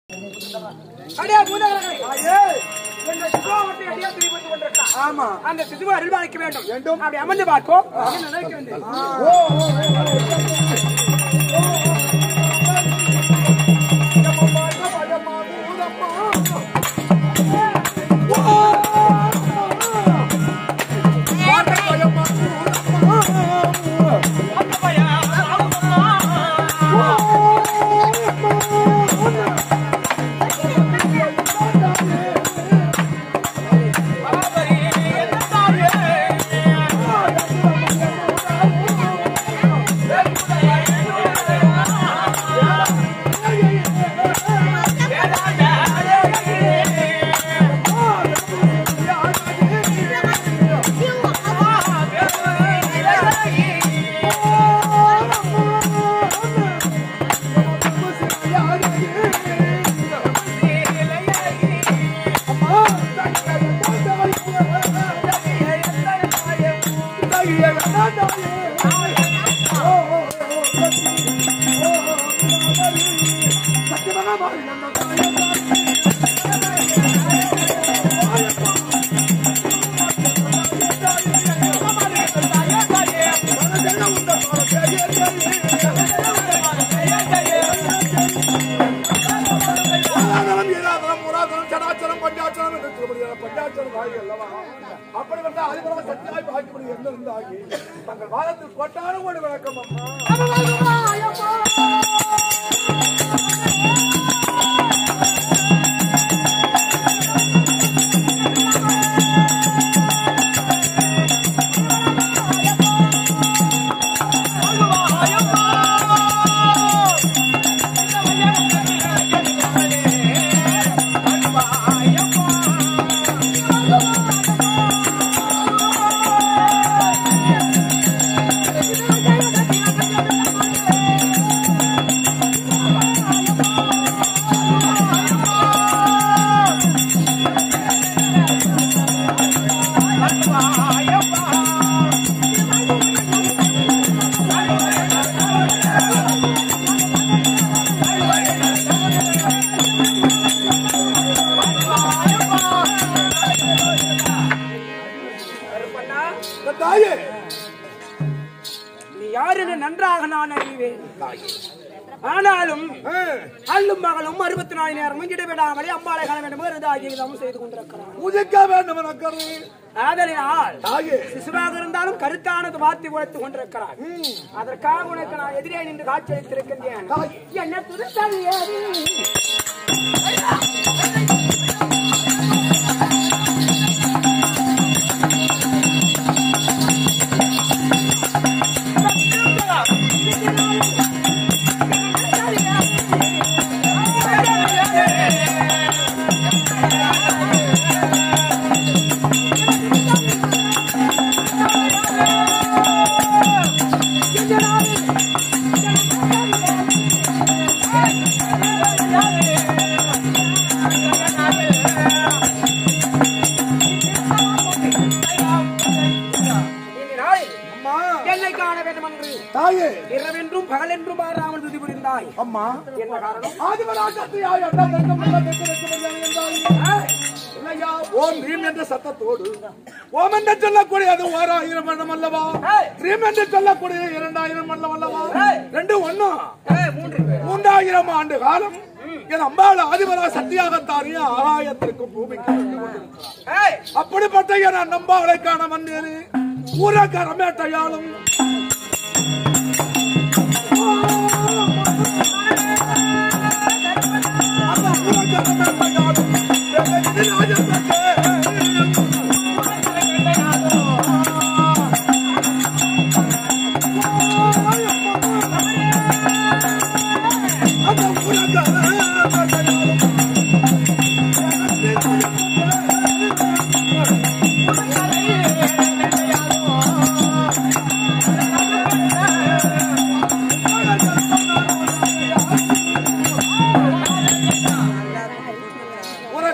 அடியா பூதகரங்களே என்ற சிசுவாவத்தை அடியா திருப்பி கொண்டிருக்கான் ஆமா அந்த சிசுவை அருள்பாலிக்க வேண்டும் வேண்டும். அப்படி அமர்ந்து பார்ப்போம் என்ன நினைக்க வேண்டியது அப்படிப்பட்ட அதிபராக சத்தியாய் பாக்கியப்படி என்ன இருந்தாகி தங்கள் வாதத்தில் கொட்டான ஒரு விளக்கம் அம்மா கருப்பண்ணா, தாயே நீ யார் என்று நன்றாக நான் அறிவேன் ஆனாலும் அல்லும் மகளும் அறுபத்தி நாலு நேரமும் இடைவிடாமலே அம்பாளை காண வேண்டும் இருதாகியதும் செய்து கொண்டிருக்கிறான் பூஜைக்க வேண்டும் எனக்கரு ஆதலினால் தாயே சிசுவாக இருந்தாலும் கருத்தானது வார்த்தை உழைத்துக் கொண்டிருக்கிறார் அதற்காக உனக்கு நான் எதிரே நின்று காட்சியளித்திருக்கின்றேன் என்ன துருத்தவியது எண்ணினாய், அம்மா என்னை காண வேண்டும் என்று தாயே இரவென்றும் பகலென்றும் மாறாமல் துதி புரிந்தாய் அம்மா என்ன காரணம் ஆதிபராசக்தியாய் அண்டா தங்கம் உள்ள வெட்டு வெட்டு வெட்டு இல்லையா ஓம் ரீம் என்ற சத்தத்தோடு ஓம் என்று சொல்லக்கூடியது ஓராயிரம் மண்டம் அல்லவா ரீம் என்று சொல்லக்கூடிய இரண்டாயிரம் மண்டம் அல்லவா ரெண்டு ஒண்ணும் மூன்றாயிரம் ஆண்டு காலம் என் அம்பாள் ஆதிபரா சக்தியாகத்தாரிய ஆகாயத்திற்கு பூமிக்கு வந்து கொண்டிருக்கிறார். அப்படிப்பட்ட என் நம்பாளை காண வந்தேன் ஊரக்க ரமேட்டையாலும் அந்த ஊரக்க ரமேட்டையாலும் என்னை ராஜத்தே அந்த ஊரக்க ரமேட்டையாலும் ஆ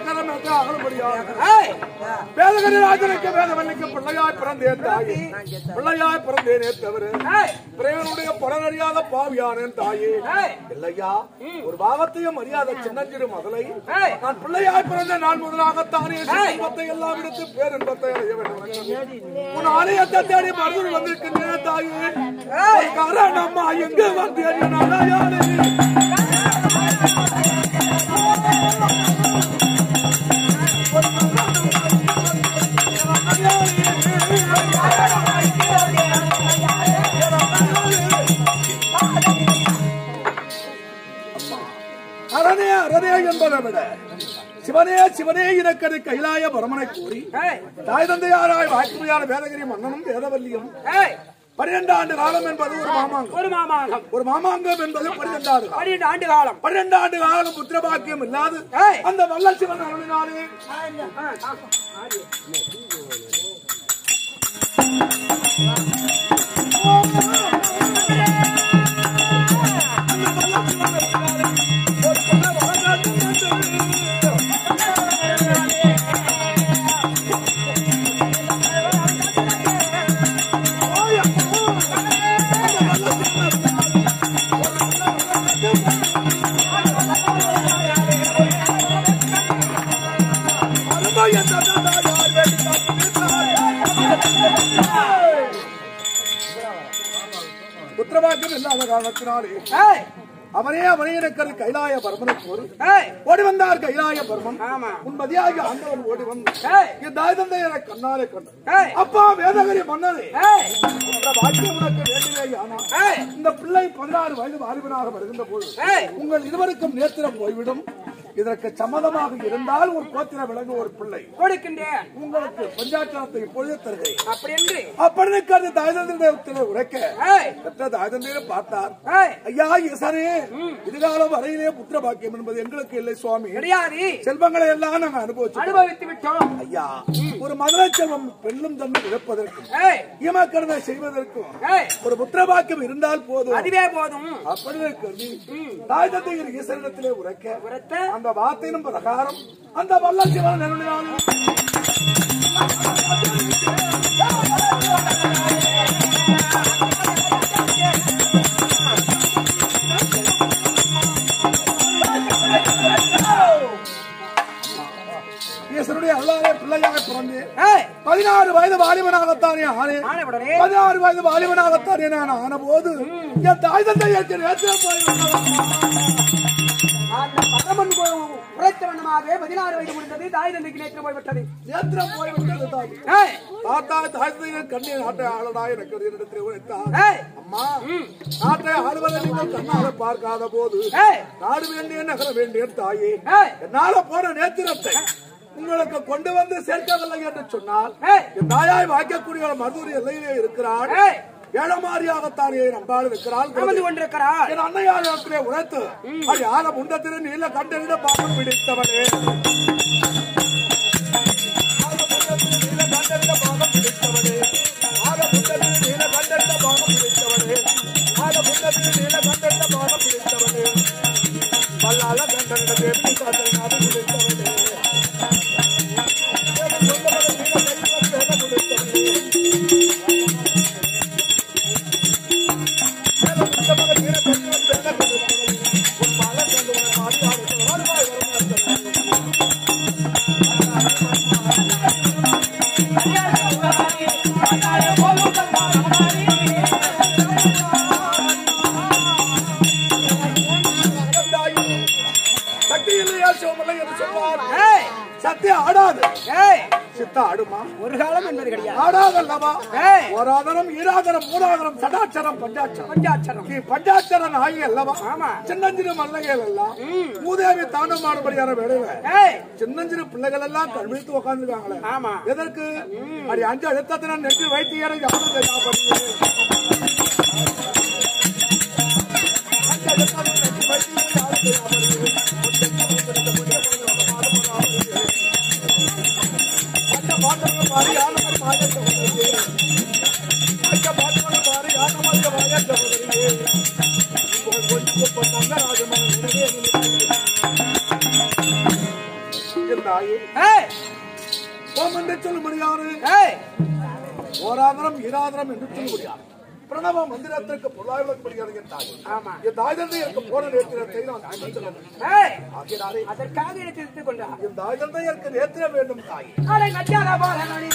கரமேற்ற அகலபடியாக ஏய், வேதகரி ராஜனுக்கு வேதவல்லிக்கு பிள்ளையாய் பிறந்தேன் தாயே பிள்ளையாய் பிறந்தேனே தவிர ஏய், பிரேமனுடைய பலனறியாத பாவியானேன் தாயே ஏய், இல்லையா ஒரு பாவத்தையும் அறியாத சின்னஞ்சிறு முதலை ஏய். நான் பிள்ளையாய் பிறந்த நான் முதலாகத்தானே சிற்பத்தை எல்லாம் எடுத்து பேரின்பத்தை அடைய வேண்டும் உன் ஆலயத்தை தேடி மருது வந்திருக்கின்றேன் தாயே ஒரு காரணம்மா எங்கு வந்தேன் என் அலையாளே அரணே அரணே என்பதை விட சிவனே சிவனே இனக்கடு கைலாய பரமனை கூறி ஏய், தாய் தந்தையாராய் வாய்ப்புமையான வேதகிரி மன்னனும் வேதவல்லியும் ஏய், பன்னிரண்டு ஆண்டு காலம் என்பது ஒரு மாமாங்கம் ஒரு மாமாங்கம் ஒரு மாமாங்கம் என்பது பன்னிரண்டு ஆண்டு காலம் பன்னிரண்டு ஆண்டு காலம் பன்னிரண்டு ஆண்டு காலம் புத்திரபாக்கியம் இல்லாது ஏய். அந்த வல்ல சிவன் அருளினாலே ஆ, ஆ, ஆடி. புத்திரபாக்கியம் இல்லாத காரணத்தினாலே ஏய், அவனே அவனே எனக்கு கைலாய பரமனை கோரி ஏய், ஓடி வந்தார் கைலாய பரமன் ஆமா. உன் மதியாகி ஆண்டவன் ஓடி வந்து ஏய், என் தாய் தந்தை என கண்ணாலே கண்டு ஏய், அப்பா வேதகிரி மன்னரே ஏய், இந்த பாக்கியம் உனக்கு வேண்டுமே ஆனா ஏய், இந்த பிள்ளை பதினாறு வயது வாலிபனாக வருகின்ற போது ஏய், உங்கள் இருவருக்கும் நேத்திரம் போய்விடும் இதற்கு சம்மதமாக இருந்தால் ஒரு கோத்திர விலங்கு ஒரு பிள்ளை கொடுக்கின்றேன் உங்களுக்கு பஞ்சாட்சரத்தை இப்பொழுது தருகிறேன் அப்படி என்று அப்பனுக்கு அந்த தாய்தந்திரத்தை உரைக்க ஏய், பெற்ற தாய்தந்திர பார்த்தார் ஏய், ஐயா ஈசனே இதுகாலம் வரையிலே புத்திர பாக்கியம் என்பது எங்களுக்கு இல்லை சுவாமி கிடையாது செல்வங்களை எல்லாம் நாங்க அனுபவிச்சோம் அனுபவித்து விட்டோம் ஐயா ஒரு மதுரை செல்வம் பெண்ணும் தன்மை இழப்பதற்கும் ஏய், ஈமக்கடனை செய்வதற்கும் ஏய், ஒரு புத்திர பாக்கியம் இருந்தால் போதும் அதுவே போதும் அப்படி கருதி தாய் தந்தையர் ஈசனிடத்திலே உரைக்க உரத்த அந்த வார்த்தையின் பிரகாரம் அந்த வல்ல சிவன் நெருங்கினாலும் ஈசனுடைய அல்லாத பிள்ளையாக பிறந்து ஏய், பதினாறு வயது வாலிபனாகத்தானே ஆனே ஆனவுடனே பதினாறு வயது வாலிபனாகத்தானே நான் ஆன போது என் தாய் தந்தை ஏற்று நேற்று அந்த பரமன் உரைத்த வண்ணமாகவே பதினாறு வயது முடிந்தது தாய் தந்தைக்கு நேற்று போய்விட்டது நேற்று போய்விட்டது தாய் ஏய், தாத்தா தாய் தந்தை கண்ணீர் நாட்டை ஆளடா எனக்கு ஒரு இடத்தில் உரைத்தார் ஏய், அம்மா நாட்டை ஆளுவதை நீங்கள் கண்ணால பார்க்காத போது ஏய், நாடு வேண்டிய நகர வேண்டிய தாயே ஏய், என்னால போன நேத்திரத்தை உங்களுக்கு கொண்டு வந்து சேர்க்கவில்லை என்று சொன்னால் ஏய், என் தாயாய் வாய்க்கக்கூடிய மதுரை எல்லையிலே இருக்கிறாள் ஏய், ஏழமாரியாகத்தானே நம்பாள் இருக்கிறாள் அமர்ந்து கொண்டிருக்கிறார் என் அன்னையாளத்திலே உழைத்து அது ஆள முண்டத்திலே நீல கண்டறிட பாவம் பிடித்தவனே ஆள முண்டத்திலே நீல கண்டறிட பாவம் பிடித்தவனே. ஆள முண்டத்திலே நீல கண்டறிட பாவம் பிடித்தவனே. ஆள முண்டத்திலே நீல கண்டறிட பாவம் பிடித்தவனே. பல்லால கண்டறிட தேவி சாத்தனாக பிடித்தவனே. தேவன் சொன்னபடி நீல கையில தேவ பிடித்தவனே. சக்தி இல்லையா சிவமலை என்று சொல்வார் ஏய், சக்தி ஆடாது ஏய், சித்த ஆடுமா ஒரு காலம் என்பது கிடையாது ஆடாதல்லவா ஏய், ஓராதனம் ஈராதனம் மூலாதனம் சடாட்சரம் பஞ்சாட்சரம் பஞ்சாட்சரம் நீ பஞ்சாட்சர நாயகி அல்லவா ஆமா. சின்னஞ்சிறு மல்லகைகள் எல்லாம் மூதேவி தாண்டம் மாடுபடியான வேலையில ஏய், சின்னஞ்சிறு பிள்ளைகள் எல்லாம் கல்வித்து உட்காந்துருக்காங்களே ஆமா எதற்கு அடி அஞ்சு எழுத்தத்தின நெற்றி வைத்து எனக்கு யாரும் தெரியாம தாயே ஏய் ஓம் என்று சொல்லும்படியாரு ஏய் ஓராதரம் ஈராதரம் என்று சொல்லும்படியாரு பிரணவ மந்திரத்திற்கு பொருளாதாரப்படுகிறது என் தாய் ஆமா என் தாய் தந்தை எனக்கு போன நேத்திரத்தை நான் அனுமதிக்கிறேன். ஏய் ஆகையினாலே அதற்காக என்னை திருத்திக் கொண்டா என் தாய் தந்தை எனக்கு நேத்திர வேண்டும் தாய் அடே கச்சாரா பாலனடி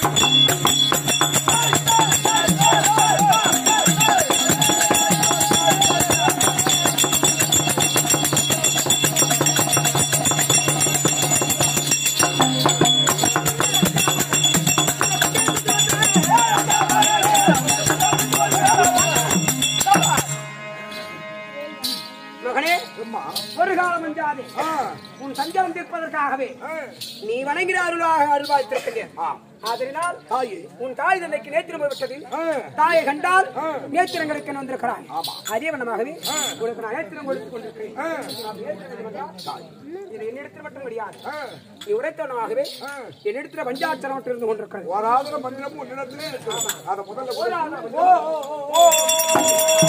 மகனே அம்மா ஒரு காலம் அஞ்சாதே ஆ, உன் சஞ்சலம் தீர்ப்பதற்காகவே ஆ, நீ வணங்கின அருளாக அருள்வாய்த்திருக்கிறேன் ஆ. அதனால் தாயே உன் தாய் தந்தைக்கு நேத்திரம் போய்விட்டதில் ஆ, தாயை கண்டால் ஆ. நேத்திரம் கிடைக்க வந்திருக்கிறாய் ஆமா. அதே வண்ணமாகவே உனக்கு நான் நேத்திரம் கொடுத்துக் கொண்டிருக்கிறேன் ஆ, நான் நேத்திரம் என்றால் இது என்னிடத்தில் மட்டும் கிடையாது ஆ, நீ உரைத்தவனமாகவே ஆ. என்னிடத்தில் பஞ்சாட்சரம் மட்டும் இருந்து கொண்டிருக்கிறது ஓராதரம் மந்திரமும் உன்னிடத்திலே இருக்கு அதை முதல்ல கொடு. ஓராதரம் ஓ, ஓ, ஓ, ஓ.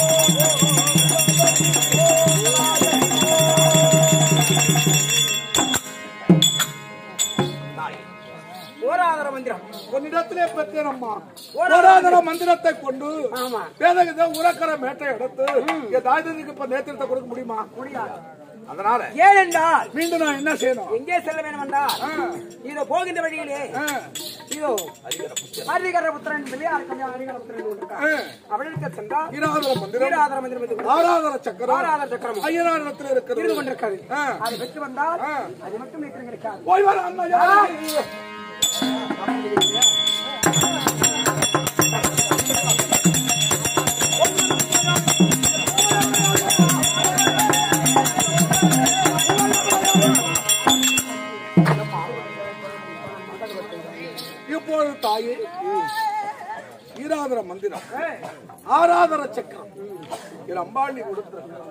தாயே ஓராதர மந்திரம் உன்னிடத்திலே பெற்றேன் அம்மா ஓராதர மந்திரத்தை கொண்டு ஆமா வேதகத்தை உரக்கர மேட்டை எடுத்து என் தாய் தந்தைக்கு இப்ப நேத்திரத்தை கொடுக்க முடியுமா முடியாது அதனால ஏனென்றால் மீண்டும் நான் என்ன செய்யணும் எங்கே செல்ல வேண்டும் என்றால் ஆ, இதோ போகின்ற வழியிலே ஆ, இதோ ஹரிகர புத்திரன் பிள்ளையார் கொஞ்சம் ஹரிகர புத்திரன் இருக்கார். ஆ. அவளிடத்தை சென்றால் ஈராதர மந்திரம் வீராதர மந்திரம் என்று கொண்டு ஆராதர சக்கரம் ஆராதர சக்கரம் ஐயனாரிடத்தில் இருந்து இருக்கிறது கொண்டிருக்கிறது ஆ. அதை பெற்று வந்தால் ஆ. அது மட்டும் நேற்று கிடைக்காது போய் வர அண்ணா ஆ. இப்போது தாயே ஈராதர மந்திரம் ஏய், ஆராதர சக்கரம் இது அம்பாளி கொடுத்திருக்கிறார்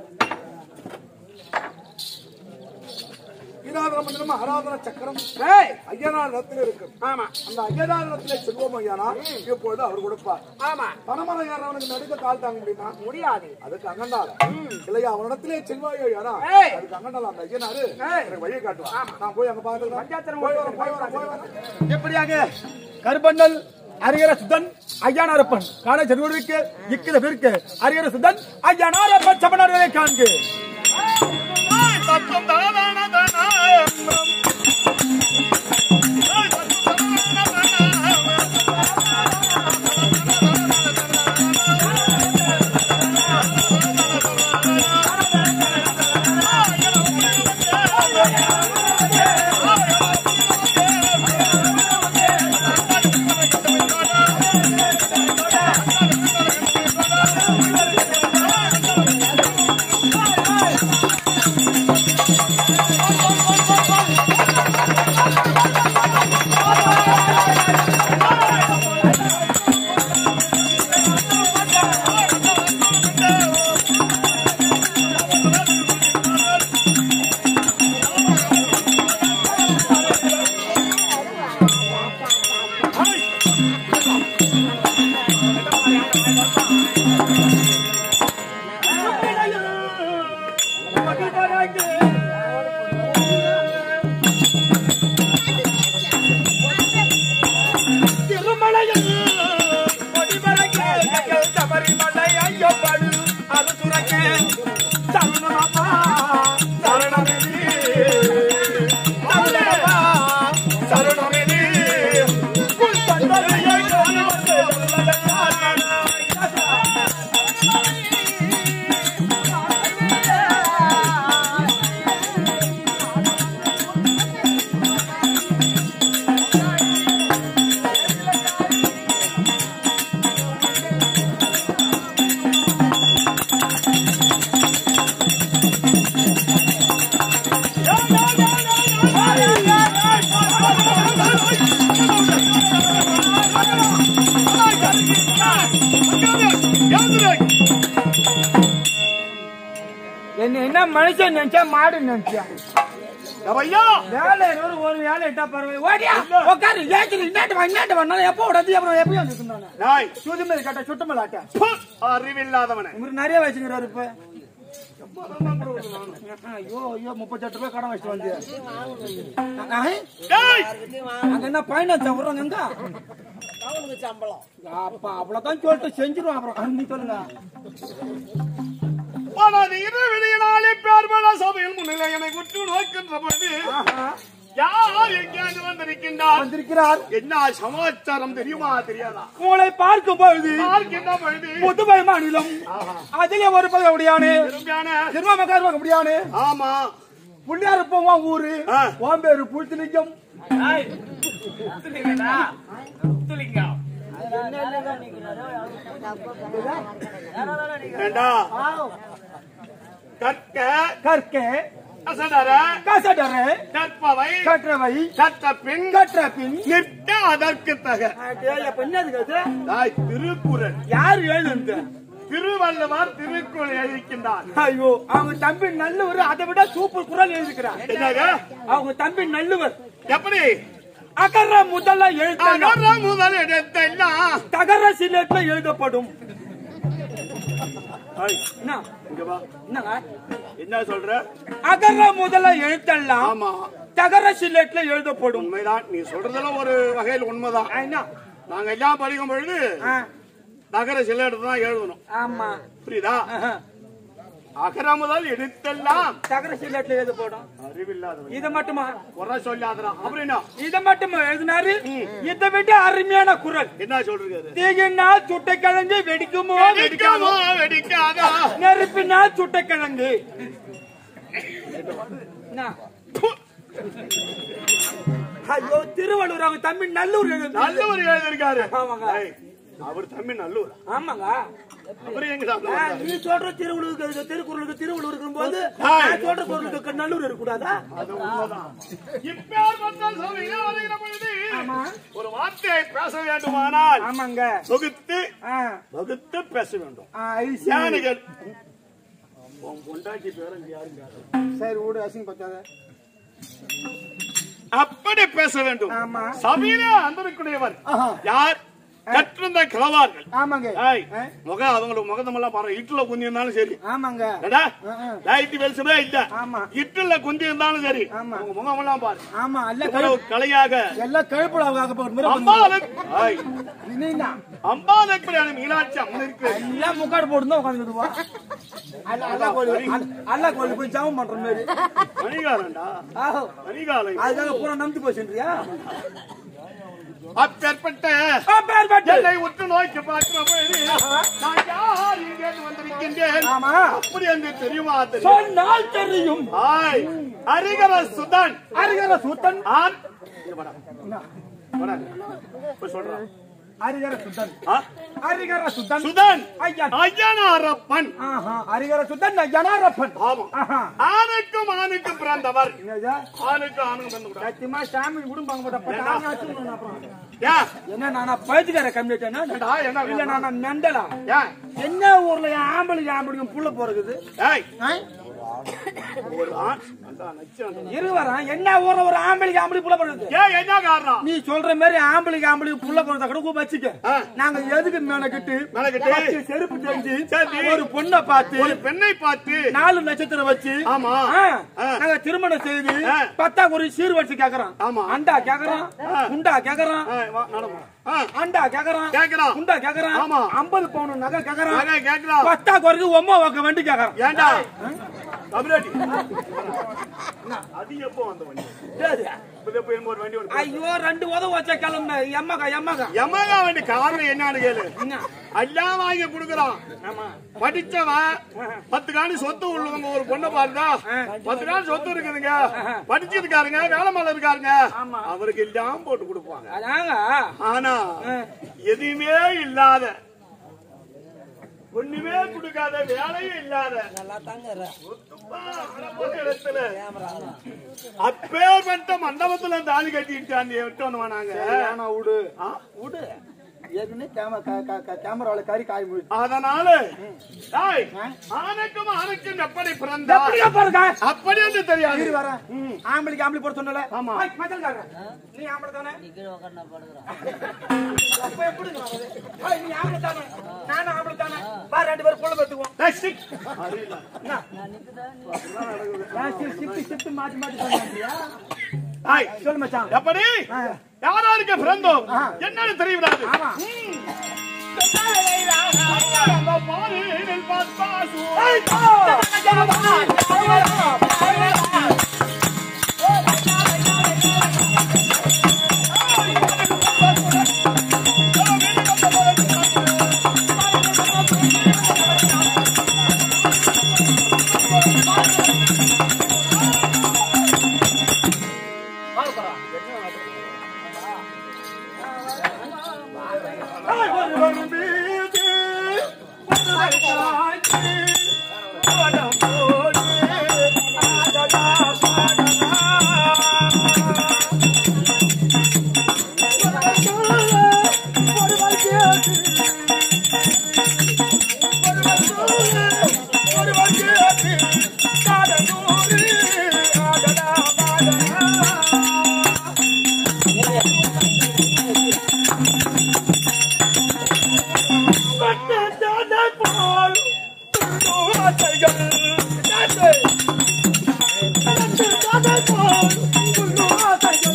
ஈராதர மந்திரம் ஆராதர சக்கரம் ஏய், ஐயனார் இடத்துல இருக்கு ஆமா அந்த ஐயனார் இடத்துல செல்வம் ஐயானா இப்பொழுது அவர் கொடுப்பார் ஆமா பணமரம் ஏறவனுக்கு நடுக்க கால் தாங்க முடியுமா முடியாது அதுக்கு அங்கண்டால இல்லையா அவனிடத்திலே செல்வாயோ யாரா ஏய். அதுக்கு அங்கண்டால அந்த ஐயனாரு ஏய். எனக்கு வழியை காட்டுவான் நான் போய் அங்க பாக்குறேன் பஞ்சாத்திரம் போய் வரேன் போய் வரேன் போய் வரேன் எப்படியாக கருப்பண்ணல் அரியர சுதன் ஐயானாரப்பன் காண செருவருக்கு இக்கித பிற்கு அரியர சுதன் ஐயானாரப்பன் சமணர்களை காண்கு என்ன என்ன மனுஷன் நினைச்சா மாடு நினைச்சா ஐயா வேலை ஒரு ஒரு வேலை இட்டா பரவாயில்ல ஓடியா உட்காரு ஏச்சு இன்னாட்டு வா இன்னாட்டு வந்தாலும் எப்போ உடச்சு அப்புறம் எப்பயும் வந்துருந்தானே நாய் சுது மேல கட்ட சுட்டு மேல ஆட்டா அறிவில்லாதவனே உங்களுக்கு நிறைய வச்சுக்கிறாரு இப்ப ஐயோ ஐயோ முப்பத்தெட்டு ரூபாய் கடன் வச்சுட்டு வந்து டேய் அங்க என்ன பயணம் விடுறாங்க எங்க அவனுக்கு சம்பளம் அப்பா அவ்வளவுதான் சொல்லிட்டு செஞ்சிருவான் அப்புறம் நீ சொல்லுங்க ஆனால் இரு விடியினாலே பேர்பல சபையில் முன்னிலை என்னை உற்று நோக்கின்ற பொழுது யார் எங்கேயாவது வந்திருக்கின்றார் வந்திருக்கிறார் என்ன சமாச்சாரம் தெரியுமா தெரியாதா உங்களை பார்க்கும் பொழுது பார்க்கின்ற பொழுது புதுவை மாநிலம் அதிலே ஒரு பகுதியானே பெருமையான திருமாமக்கார் அப்படியானே ஆமா புள்ளியார் போவான் ஊரு ஆ. உன் பேரு புழுத்திலிங்கம் ஏண்டா கற்க கற்க அசடர கசடர கற்பவை கற்றவை கற்ற பின் கற்ற பின் நிற்க அதற்கு தக தாய் திருக்குறள் யார் எழுந்து திருவள்ளுவர் திருக்குறள் எழுதிக்கின்றார் ஐயோ அவங்க தம்பி நல்லவர் அதை விட சூப்பர் குரல் எழுதிக்கிறார் என்னங்க அவங்க தம்பி நல்லவர் எப்படி அகர முதல்ல எழுத்தாங்க அகர முதல் இடத்தெல்லாம் தகர சிலேட்ல எழுதப்படும் என்ன? இங்க வா. என்னங்க? என்ன சொல்ற அகர முதல்ல எழுத்தெல்லாம் ஆமா தகர சிலேட்ல எழுதப்படும் உண்மைதான் நீ சொல்றதெல்லாம் ஒரு வகையில் உண்மைதான் ஆ, என்ன? நாங்க எல்லாம் படிக்கும் பொழுது ஆ, நகர சில இடத்துல தான் எழுதணும் ஆமா புரியுதா ஆஹா. அகர முதல் எழுத்தெல்லாம் தகர சிலேட்ல எழுதப்படும் அறிவில்லாதவன் இத மட்டுமா குறை சொல்லாதடா அப்படின்னா இத மட்டுமா எழுதினாரு இதை விட அருமையான குரல் என்ன சொல்றது தீயினா சுட்டைக்கிழங்கு வெடிக்குமோ வெடிக்காமோ வெடிக்காமோ வெடிக்காதா நெருப்பினா சுட்டைக்கிழங்கு என்ன? ஐயோ திருவள்ளூர் அவங்க தம்பி நல்லூர் எழுது நல்லூர் எழுதிருக்காரு ஆமாங்க. ஏய், அவர் தம்பி நல்லூர் ஆமாங்க அப்புறம் எங்க சாப்பிட ஆ, வந்தாரு? நீ சொல்ற திருவள்ளூருக்கு இருக்கு, திருக்குறளுக்கு திருவள்ளூர் இருக்கும்போது ஆய். நான் சொல்ற பொருளுக்கு நல்லூர் இருக்கக்கூடாதா அது உண்மைதான். இப்பேற்பட்ட சபையிலே வருகிற பொழுது ஒரு வார்த்தையை பேச வேண்டுமானால் ஆமாங்க தொகுத்து ஆ, வகுத்து பேச வேண்டும் ஆ, ஐசி. ஞானிகள் உன் பொண்டாட்டி பேரன் யாருங்க சரி விடு அசிங்க பத்தாத அப்படி பேச வேண்டும் ஆமா சபையிலே அந்தருக்குடையவர் ஆஹா. யார் கற்றிருந்த கிழவார்கள் ஆமாங்க ஏய், ஆ, முகம் அவங்களுக்கு முகத்தமெல்லாம் பாரு இட்டுல குந்தி இருந்தாலும் சரி ஆமாங்க ஏடா ஆ, ஆ. லைட் வெளிச்சமே இல்ல ஆமா இட்டுல குந்தி இருந்தாலும் சரி ஆமா. உங்க முகமெல்லாம் பாரு ஆமா எல்லாம் இவ்வளவு கழு- கலையாக எல்லாம் கழுப்புலாவுக்காக போற மாதிரி அம்பாளுக்கு ஏய், நீனா அம்பாளுக்கு மீனாட்சி அம்மன் இருக்கு எல்லாம் முக்காடு போட்டு தான் உட்காந்துக்குதுவா அல்லா கோயில் அல்லா கோயில் போய் ஜாமம் பண்ற மாதிரி மணிகாரன்டா ஆஹோ மணிகாலம் அதுக்காக பூரா நம்பி போச்சுன்றியா அப்பேற்பட்ட என்னை உற்று நோக்கி பார்க்கிற பொழுது நான் யார் இங்கேருந்து வந்திருக்கின்றேன் ஆமா அப்படி என்று தெரியுமா தெரியும் சொன்னால் தெரியும் ஆய் ஹரிகர சுதன் அரிகர சூத்தன் ஆண் இங்க வாடா. வாடா. போய் சொல்றேன் அரிகர சுத்தன் ஆ? அரிகர சுத்தன் சுதன் ஐயா ஐயனாரப்பன் ஆஹா அரிகர சுத்தன் ஜனாரப்பன் ஆமா ஆஹா ஆணுக்கும் ஆணுக்கும் பிறந்தவர் என்னது ஆணுக்கும் ஆணுக்கும் பிறந்த கூட சத்தியமா சாமி விடும்பாங்க போட்ட பட்டாங்க அப்புறம் ஏன் என்ன நானா பயிற்சிக்கார கம்மிட்டேன்னா ஏண்டா, என்ன இல்ல நானா மெண்டலா ஏன் என்ன ஊர்ல என் ஆம்பளைக்கு ஆம்பளைக்கும் புள்ள போறது ஏய் ஒரு ஆண் அந்த நச்சு இருவரா என்ன ஊர்ல ஒரு ஆம்பளைக்கு ஆம்பளை புள்ள போறது ஏன் என்ன காரணம் நீ சொல்ற மாதிரி ஆம்பளைக்கு ஆம்பளைக்கு புள்ள போறத கூட கூட வச்சுக்க ஆ. நாங்க எதுக்கு மெனக்கிட்டு மெனக்கிட்டு? வச்சு செருப்பு தெரிஞ்சு சரி. ஒரு பொண்ணை பார்த்து ஒரு பெண்ணை பார்த்து நாலு நட்சத்திரம் வச்சு ஆமா ஆ, ஆ. நாங்க திருமணம் செய்து ஆ. பத்தா ஒரு சீர் வச்சு கேக்குறோம் ஆமா. அண்டா கேக்குறோம் ஆ. குண்டா கேக்குறோம் ஆ, வா, நடமா. ஆ, அண்டா கேக்குறோம் கேக்குறான். குண்டா கேக்குறோம் ஆமா. ஐம்பது பவுன் நகை கேக்குறோம் நகை கேக்குறான். பத்தா குறைக்கு ஒம்மா வாக்க வேண்டி கேக்குறோம் ஏன்டா கபிலாட்டி அது எப்போ வந்த வண்டி சரி. இப்ப எப்போ என்னமோ ஒரு வண்டி ஒன்று ஐயோ ரெண்டு உதவு வச்ச கிளம்பு எம்மகா எம்மகா எமகா வண்டி காரணம் என்னன்னு கேளு என்ன? எல்லாம் வாங்கி கொடுக்குறான் ஆமா படிச்சவன் பத்து காணி சொத்து உள்ளவங்க ஒரு பொண்ணை பாருதா பத்து காணி சொத்து இருக்குதுங்க படிச்சிருக்காருங்க வேலை மேல இருக்காருங்க அவருக்கு எல்லாம் போட்டு கொடுப்பாங்க அதாங்க ஆனா எதுவுமே இல்லாத ஒண்ணுமே கொடுக்காத வேலையும் இல்லாத சுத்தமா அடமான இடத்துல அப்பேற்பட்ட மண்டபத்துல தாலி கட்டிட்டு அந்த விட்டோம் நாங்க ஆனா விடு ஆ? விடு ஏற்கனவே கேம- க- க- க- கேமரால கறி காய் முடிச்சு அதனால டேய், ஆணுக்கும் ஆணுக்கும் எப்படி பிறந்தா எப்படியா பாருங்க அப்படி என்று தெரியாது இரு வரேன் ஆம்பளைக்கு ஆம்பளை போட சொன்னல ஆமா. நீ ஆம்பளை தானே அப்ப எப்படி நான் வரது? ஏய், நீ ஆம்பளை தானே நானும் ஆம்பளை தானே வா ரெண்டு பேரும் புள்ள பெத்துக்குவோம் டேய், சிக். அறியல. ஷிஃப்ட் ஷிஃப்ட் மாத்தி மாத்தி பண்ணுறியா டேய், சொல்லு மச்சான் எப்படி ஆ. யாராருக்கு பிறந்தோம் ஆ. என்னன்னு தெரியவிடாது ஆமா அந்த பாலினில் பத்மாசு. ஒருவர் மீது ஒருவர் காய்ச்சி, படம் போடு, ஆடடா, பாடடா. ஒருவர் சொல்ல, ஒருவர் கேட்டு. ஒருவர் சொல்ல, ஒருவர் கேட்டு. காடனூரு, ஆடடா, பாடடா. பட்டதான போல் துள்ளும் ஆசைகள். நாட்டை. பட்டதான போல் துள்ளும் ஆசைகள்.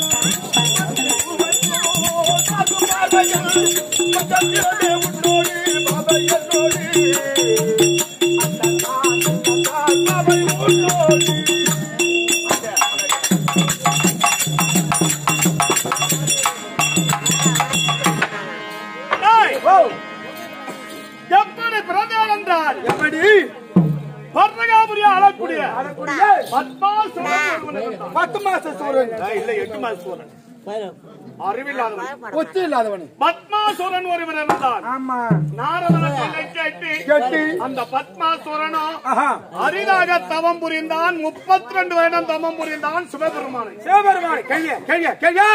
சாகும் பார்வைகள். பக்கத்திலே உன்னோடு பாவை என்னோடு. அந்த நான், இந்த நான், பாவை உன்னோடு. டேய், ஓ எப்படி பிறந்தார் என்றால் எப்படி பர்ணகாபுரி ஆளக்கூடிய அடக்கூடிய பத்மாசுரன் ஒருவன் இருந்தான். பத்து மாச சூரன் டேய், இல்ல எட்டு மாச சூரன் அறிவில்லாதவன் கொத்து இல்லாதவன் பத்மாசுரன் ஒருவன் இருந்தான் ஆமா நாரதன சொல்லை கேட்டு கேட்டு அந்த பத்மாசுரனும் ஆஹா அரிதாக தவம் புரிந்தான் முப்பத்தி ரெண்டு வருடம் தவம் புரிந்தான் சிவபெருமானை சிவபெருமான் கேள்வியா கேள்வியா கேள்வியா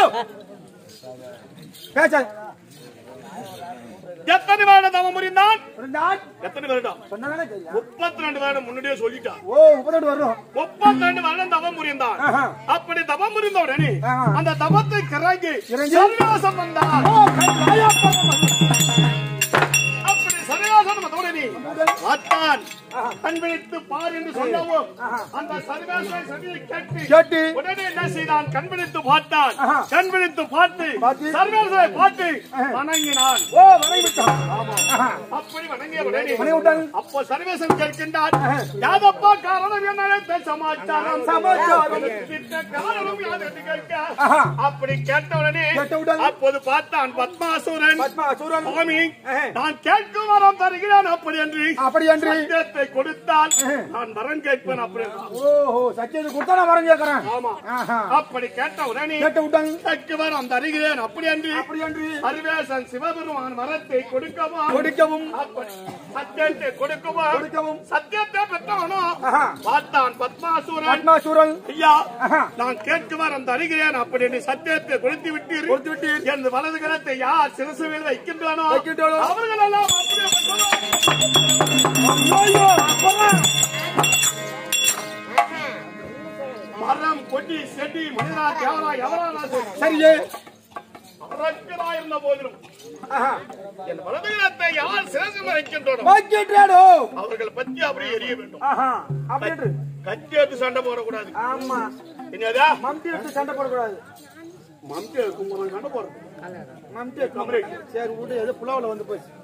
பேச எத்தனை வருடம் தவம் புரிந்தான் இருந்தால் எத்தனை வருடம் சொன்னதானே கேள்வியா முப்பத்தி ரெண்டு வருடம் முன்னாடியே சொல்லிட்டான் ஓ முப்பத்தெட்டு வரும் முப்பத்தி ரெண்டு வருடம் தவம் புரிந்தான் ஆஹா. அப்படி தவம் புரிந்த உடனே ஆஹா. அந்த தவத்தை கிறங்கி இறங்கி? சன்னியாசம் வந்தான் ஓ கை- காயாப்பம். அப்படி சன்னியாசம் வந்த உடனே பார்த்தான் கண் விழித்து பார் என்று சொல்லவும் அந்த சன்னியாச சதியை கேட்டு கேட்டு உடனே என்ன செய்தான் கண் விழித்து பார்த்தான் ஆஹா. கண் விழித்து பார்த்து பார்த்து? சர்வேசரை பார்த்து வணங்கினான் ஓ வணங்கி விட்டான் ஆஹா. அப்படி வணங்கிய உடனே வணங்கி விட்டான் அப்போ சர்வேசன் கேட்கின்றான் யாதப்பா காரணம் என்ன அழைத்த சமாச்சாரம் சமாச்சாரம். இந்த காரணம் யாது என்று கேட்க ஆஹா. அப்படி கேட்ட உடனே கேட்டவுடன் அப்போது பார்த்தான் பத்மாசுரன் பத்மா சூரன் சுவாமி ஆஹா. நான் கேட்கும் வரம் தருகிறேன் அப்படி என்று அப்படி என்று சத்தியத்தை கொடுத்தால் நான் வரம் கேட்பேன் அப்படி என்றான். ஓஹோ சத்தியத்தை கொடுத்தா நான் வரம் கேட்கறேன் ஆமா ஆஹா. அப்படி கேட்ட உடனே கேட்டு விட்டான் கேட்கும் வரம் தருகிறேன் அப்படி என்று அப்படி என்று அரிவேசன் சிவபெருமான் வரத்தை கொடுக்கவும் கொடுக்கவும் அப்படி சத்தியத்தை கொடுக்கவும் கொடுக்கவும் சத்தியத்தை பெற்றவனோ ஆஹா. பார்த்தான் பத்மாசூரன் பத்மாசூரன் ஐயா ஆஹா. நான் கேட்குவார் அந்த அறிகிறேன் அப்படி என்று சத்தியத்தை கொடுத்து விட்டீர் கொடுத்து விட்டீர். எனது வலது கரத்தை யார் சிரசுவில் வைக்கின்றானோ வைக்கின்றானோ? அவர்கள் எல்லாம் அப்படியே பெற்றோர். ஐயோ அப்பா மரம் கொடி செடி மனிதரா தேவரா எவரா சரியே அரக்கரா இருந்த போதிலும் ஆஹா. என் வலது கரத்தை யார் சிரசில் வைக்கின்றோனோ வைக்கின்றாடோ அவர்கள் பத்தி அப்படியே எரிய வேண்டும் ஆஹா அப்படி என்று கத்தி எடுத்து சண்டை போடக்கூடாது ஆமா என்னதா மம்டி எடுத்து சண்டை போடக்கூடாது மம்டி கும்பலம் சண்டை போறது மம்டி கம்ப்ளீட் சரி விடு ஏதோ புலாவுல வந்து போச்சு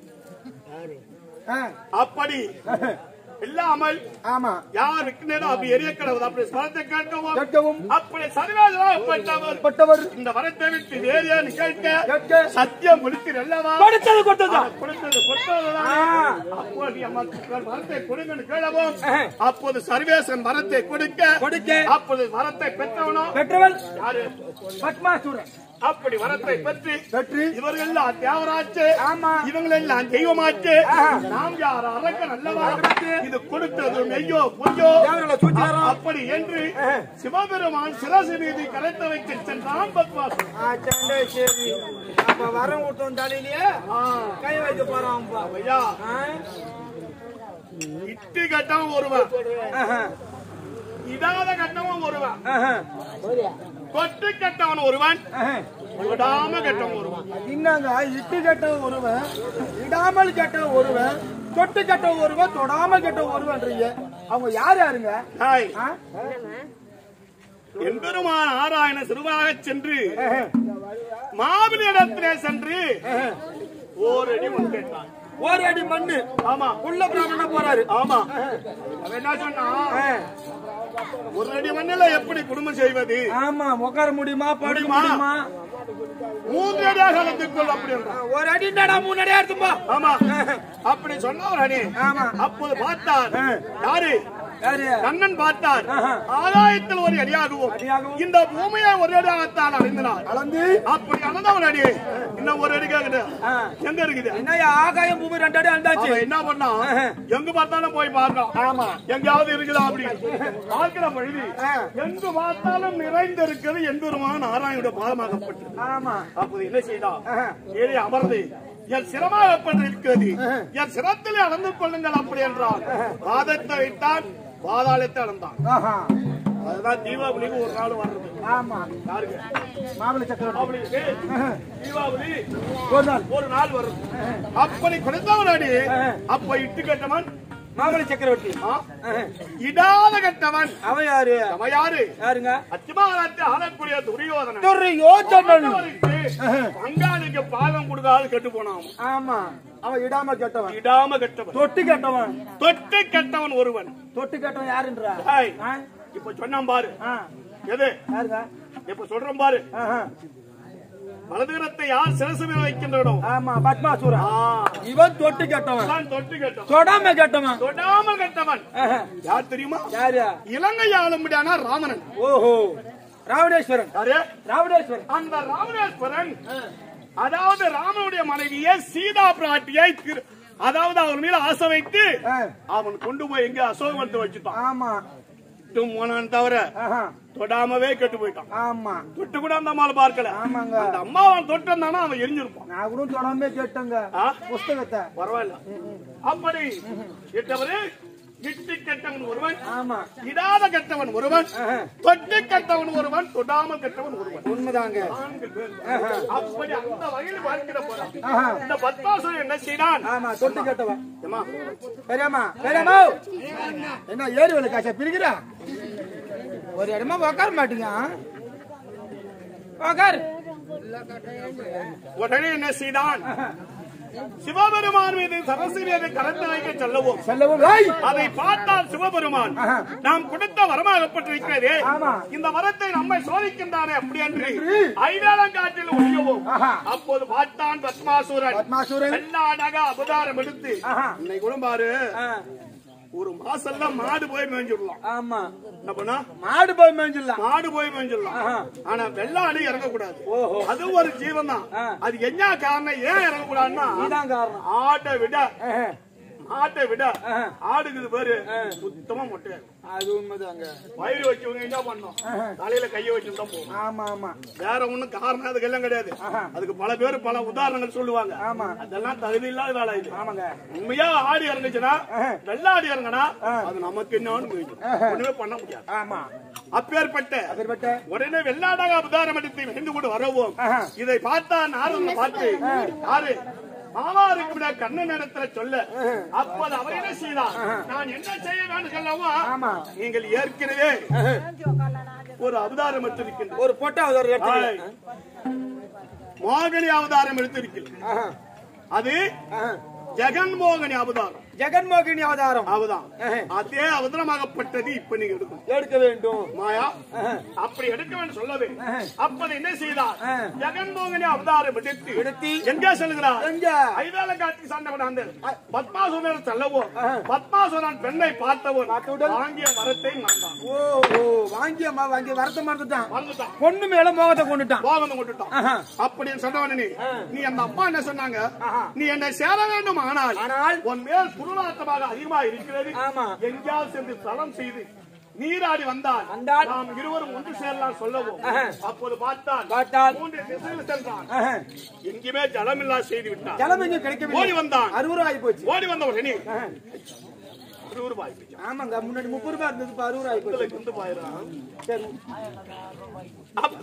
ஆ. அப்படி இல்லாமல் ஆமா யாருக்கு நேரம் அப்படி எரிய கிடவுது அப்படி ஸ்வரத்தை கேட்கவும் கேட்கவும் அப்படி சரிவாதவர் பட்டவர் இந்த வரத்தை விட்டு வேறேன்னு கேட்க கேட்க சத்தியம் முடித்து அல்லவா கொடுத்தது கொடுத்ததா கொடுத்தது கொடுத்ததுதான் ஆ. அப்போ நீ அம்மாக்கு வரத்தை கொடுங்கன்னு கேளவும் ஆஹா. அப்போது சர்வேசன் வரத்தை கொடுக்க கொடுக்க. அப்போது வரத்தை பெற்றவனோ பெற்றவள் யாரு பத்மாசூரன் அப்படி வரத்தை பெற்று பெற்று இவர்கள் எல்லாம் தேவராச்சு ஆமா. இவங்கள் எல்லாம் தெய்வமாச்சு நாம் யார் அரக்க நல்லவா இது கொடுத்தது மெய்யோ பொய்யோ தேவர்களை சூழ்ச்சியாரோ? அப்படி என்று சிவபெருமான் சிரசு மீது கரைத்து வைக்க சென்றான் பத்மாசன் ஆ, சண்டை சரி அப்ப வரம் விட்டோம் தலையிலேயே கை வைக்க போறான் ஐயா இட்டு கட்டவன் ஒருவன் இடாத கட்டவன் ஒருவன் கொட்டு கட்டவன் ஒருவன் விடாம கட்டவன் ஒருவன் என்னங்க இட்டு கட்ட ஒருவன் இடாமல் கட்ட ஒருவன் தொட்டு கட்ட ஒருவன் தொடாமல் கட்ட ஒருவன்றீங்க அவங்க யார் யாருங்க ஹாய் ஆ? எம்பெருமான் ஆராயண சிறுவாக சென்று மாவிலி இடத்திலே சென்று ஓரடி மண் கேட்டான் ஒரு அடி மண்ணு ஆமா உள்ள பிராமணன் போறாரு ஆமா அவன் என்ன சொன்னா ஒரு அடி மண்ணில எப்படி குடும்பம் செய்வது ஆமா உட்கார முடியுமா படுக்க முடியுமா? முடியுமா மூன்று அடியாக கலந்துக்கொள் அப்படி என்றான். ஒரு அடி நடா மூணு அடி எடுத்துப்பா ஆமா அப்படி சொன்னவர் அணி ஆமா. அப்போது பார்த்தார் யாரு யாரு கண்ணன் பார்த்தார் ஆஹா. ஆகாயத்தில் ஒரு அடியாகவும் அடியாகவும். இந்த பூமியை ஒரு அடியாகத்தான் அறிந்தினார் அளந்து அப்படி அளந்தவன் அடி இன்னும் ஒரு அடி கேக்குது ஆ. எங்க இருக்குது என்னய்யா ஆகாயம் பூமி ரெண்டு அடி அந்தாச்சு அவன் என்ன பண்ணான் ஆஹா. எங்க பார்த்தாலும் போய் பார்க்கலாம் ஆமா. எங்கேயாவது இருக்குதா அப்படி பார்க்கிற பொழுது ஆ. எங்கு பார்த்தாலும் நிறைந்திருக்கிறது எம்பெருமான் நாராயணுடைய பாதமாகப்பட்டு ஆமா அப்போது என்ன செய்தான் ஆஹா. ஏறி அமர்ந்து என் சிரமாகப்பட்டு இருக்கிறது என் சிரத்திலே அளந்து கொள்ளுங்கள் அப்படி என்றான் பாதத்தை வைத்தான் பாதாளத்தை அளந்தான் ஆஹா அதுதான் தீபாவளிக்கு ஒரு நாள் வர்றது ஆமா யாருக்கு மாமலை சக்கரவர்த்தி தீபாவளிக்கு தீபாவளி ஒரு நாள் ஒரு நாள் வரும் அப்படி கொடுத்தவன் அடி அப்ப இட்டு கட்டவன் மாமலை சக்கரவர்த்தி ஆ, இடாத கட்டவன் அவன் யாரு அவன் யாரு யாருங்க அச்சுமானத்தை ஆளக்கூடிய துரியோதனன் துரியோதனன் அவனுக்கு பங்காளிக்கு பாகம் கொடுக்காது கெட்டு போனான் ஆமா அவன் இடாம கெட்டவன் இடாம கெட்டவன் தொட்டு கெட்டவன் தொட்டு கெட்டவன் ஒருவன் தொட்டு கெட்டவன் யாருன்றா ஹாய். ஆ? இப்ப சொன்னான் பாரு ஆ, எது யாருங்க இப்ப சொல்றேன் பாரு ஆஹா. வலதுகரத்தை யார் சிரசு மேல வைக்கின்றனோ ஆமா பத்மாசூரன் ஆ, இவன் தொட்டு கெட்டவன் தான் தொட்டு கெட்டவன் தொடாம கெட்டவன் தொடாம கெட்டவன் ஆஹா. யார் தெரியுமா யாரு இலங்கை ஆளும்படியான ராமனன் ஓஹோ ராவணேஸ்வரன் யாரு ராவணேஸ்வரன் அந்த ராமேஸ்வரன் அதாவது ராமனுடைய மனைவியை சீதா பிராட்டியை திரு- அதாவது அவன் மீது ஆசை வைத்து ஆ, அவன் கொண்டு போய் எங்க அசோகவனத்தை வச்சுட்டான் ஆமா விட்டு போனான் தவிர ஆஹா. தொடாமவே கெட்டு போயிட்டான் ஆமா தொட்டு கூட அந்த அம்மாவை பார்க்கல ஆமாங்க அந்த அம்மா அவன் தொட்டு இருந்தானா அவன் எரிஞ்சிருப்பான் நான் கூட தொடாம கேட்டேங்க ஆ? புஸ்தகத்தை பரவாயில்ல அப்படி இட்டவரு இட்டு கெட்டவன் ஒருவன் ஆமா இடாத கெட்டவன் ஒருவன் ஆஹா. தொட்டு கெட்டவன் ஒருவன் தொடாமல் கெட்டவன் ஒருவன் உண்மைதாங்க நான்கு பேர். அப்படி அந்த வகையில் பார்க்கிற போறான் ஆஹா. இந்த பத்மாசுரன் என்ன செய்தான் ஆமா தொட்டு கெட்டவன் ஏம்மா, பெரியம்மா பெரியம்மா என்ன ஏறி வேலை காசா பிரிக்கிறா ஒரு இடமா உக்கார மாட்டீங்க உக்கார் உடனே என்ன செய்தான் சிவபெருமான் மீது சரஸ்வதியை கலந்து வைக்க செல்லவும் செல்லவும் ஏய்! அதை பார்த்தால் சிவபெருமான் ஆஹா. நாம் கொடுத்த வரமாகப்பட்டிருக்கிறதே ஆமா. இந்த வரத்தை நம்மை சோதிக்கின்றானே அப்படி என்று என்று. ஐவேலங்காட்டில் ஒழியவும் ஆஹா. அப்போது பார்த்தான் பத்மாசுரன் பத்மாசுரன் வெள்ளாடாக அவதாரம் எடுத்து ஆஹா. இன்னைக்கு கூட பாரு ஆ, ஒரு மாசம்லாம் மாடு போய் மேய்ஞ்சிடலாம் ஆமா என்ன பண்ணா மாடு போய் மேய்ஞ்சிடலாம் மாடு போய் மேய்ஞ்சிடலாம் ஆஹா. ஆனா வெள்ளாடு இறங்கக்கூடாது ஓஹோ. அது ஒரு ஜீவன் தான் ஆ. அது என்ன காரணம் ஏன் இறங்கக்கூடாதுன்னா நீதான் காரணம் ஆட்டை விட ஆஹா. ஆட்டை விட ஆஹா. ஆடுக்குது பேரு சுத்தமா மொட்டை அது உண்மைதாங்க வயிறு வச்சவங்க என்ன பண்ணோம் ஆஹா. தலையில கைய வச்சுட்டு தான் போகும் ஆமா ஆமா வேற ஒண்ணும் காரணம் அதுக்கெல்லாம் கிடையாது ஆஹா. அதுக்கு பல பேர் பல உதாரணங்கள் சொல்லுவாங்க ஆமா அதெல்லாம் தகுதி இல்லாத வேலை இது ஆமாங்க உண்மையா ஆடு இறங்குச்சுன்னா ஆஹா. வெள்ளாடு இறங்குனா ஆ. அது நமக்கு என்னன்னு போயிடும் ஆஹா. ஒண்ணுமே பண்ண முடியாது ஆமா அப்பேற்பட்ட அப்பேற்பட்ட உடனே வெள்ளாடாக அவதாரம் எடுத்து விரைந்து கொண்டு வரவும் ஆஹா. இதை பார்த்தா நாரதன் பார்த்து யாரு மாமாருக்கு விட கண்ணன் இடத்துல சொல்ல அப்போது அவர் என்ன செய்தார் நான் என்ன செய்ய வேண்டும் சொல்லவும் ஆமா. நீங்கள் ஏற்கனவே ஒரு அவதாரம் எடுத்திருக்கின்ற ஒரு பொட்டை ஒரு இடத்துல மோகனி அவதாரம் எடுத்திருக்கிறது ஆஹா. அது ஆஹா. ஜெகன்மோகனி அவதாரம் ஜெகன்மோகினி அவதாரம் அவதான் அதே அவதாரமாகப்பட்டது இப்ப நீங்க எடுக்கணும் எடுக்க வேண்டும் மாயா அப்படி எடுக்க வேண்டும் சொல்லவே அப்படி என்ன செய்தார் ஜெகன்மோகனி அவதாரம் எடுத்து எடுத்து எங்கே செல்கிறார் எங்க ஐதால காட்சி சண்டை கொண்டாந்து பத்மாசுரன் செல்லவோ பத்மாசுரன் பெண்ணை பார்த்தவோ பார்த்தவுடன் வாங்கிய வரத்தை மறந்தான் ஓ ஓ வாங்கிய ம- வாங்கிய வரத்தை மறந்துட்டான் மறந்துட்டான் பொண்ணு மேல மோகத்தை கொண்டுட்டான் போகணும் கொண்டுட்டான் ஆஹா. அப்படி சொன்னவன நீ நீ அந்த அம்மா என்ன சொன்னாங்க ஆஹா. நீ என்னை சேர வேண்டும் ஆனால் ஆனால் உன் மேல் புருளாட்டமாக அதிகமாக இருக்கிறது ஆமா. எங்கேயாவது சென்று தளம் செய்து நீராடி வந்தால் வந்தால் நாம் இருவரும் ஒன்று சேரலாம் சொல்லவும் ஆஹா. அப்போது பார்த்தால் பார்த்தால் மூன்று திசையில் சென்றான் ஆஹா. எங்கேயுமே ஜலமில்லா செய்து விட்டான் ஜலம் இங்க ஓடி கிடைக்கவில்லை வந்தான் அறுபது ஆகி போச்சு ஓடி வந்த உடனே ஆஹா. அறுபது ரூபாய் ஆமாங்க முன்னாடி முப்பது ரூபாய் இருந்தது இப்ப அறுபது ஆகி போச்சு வந்து போயிடறான் சரி அப்-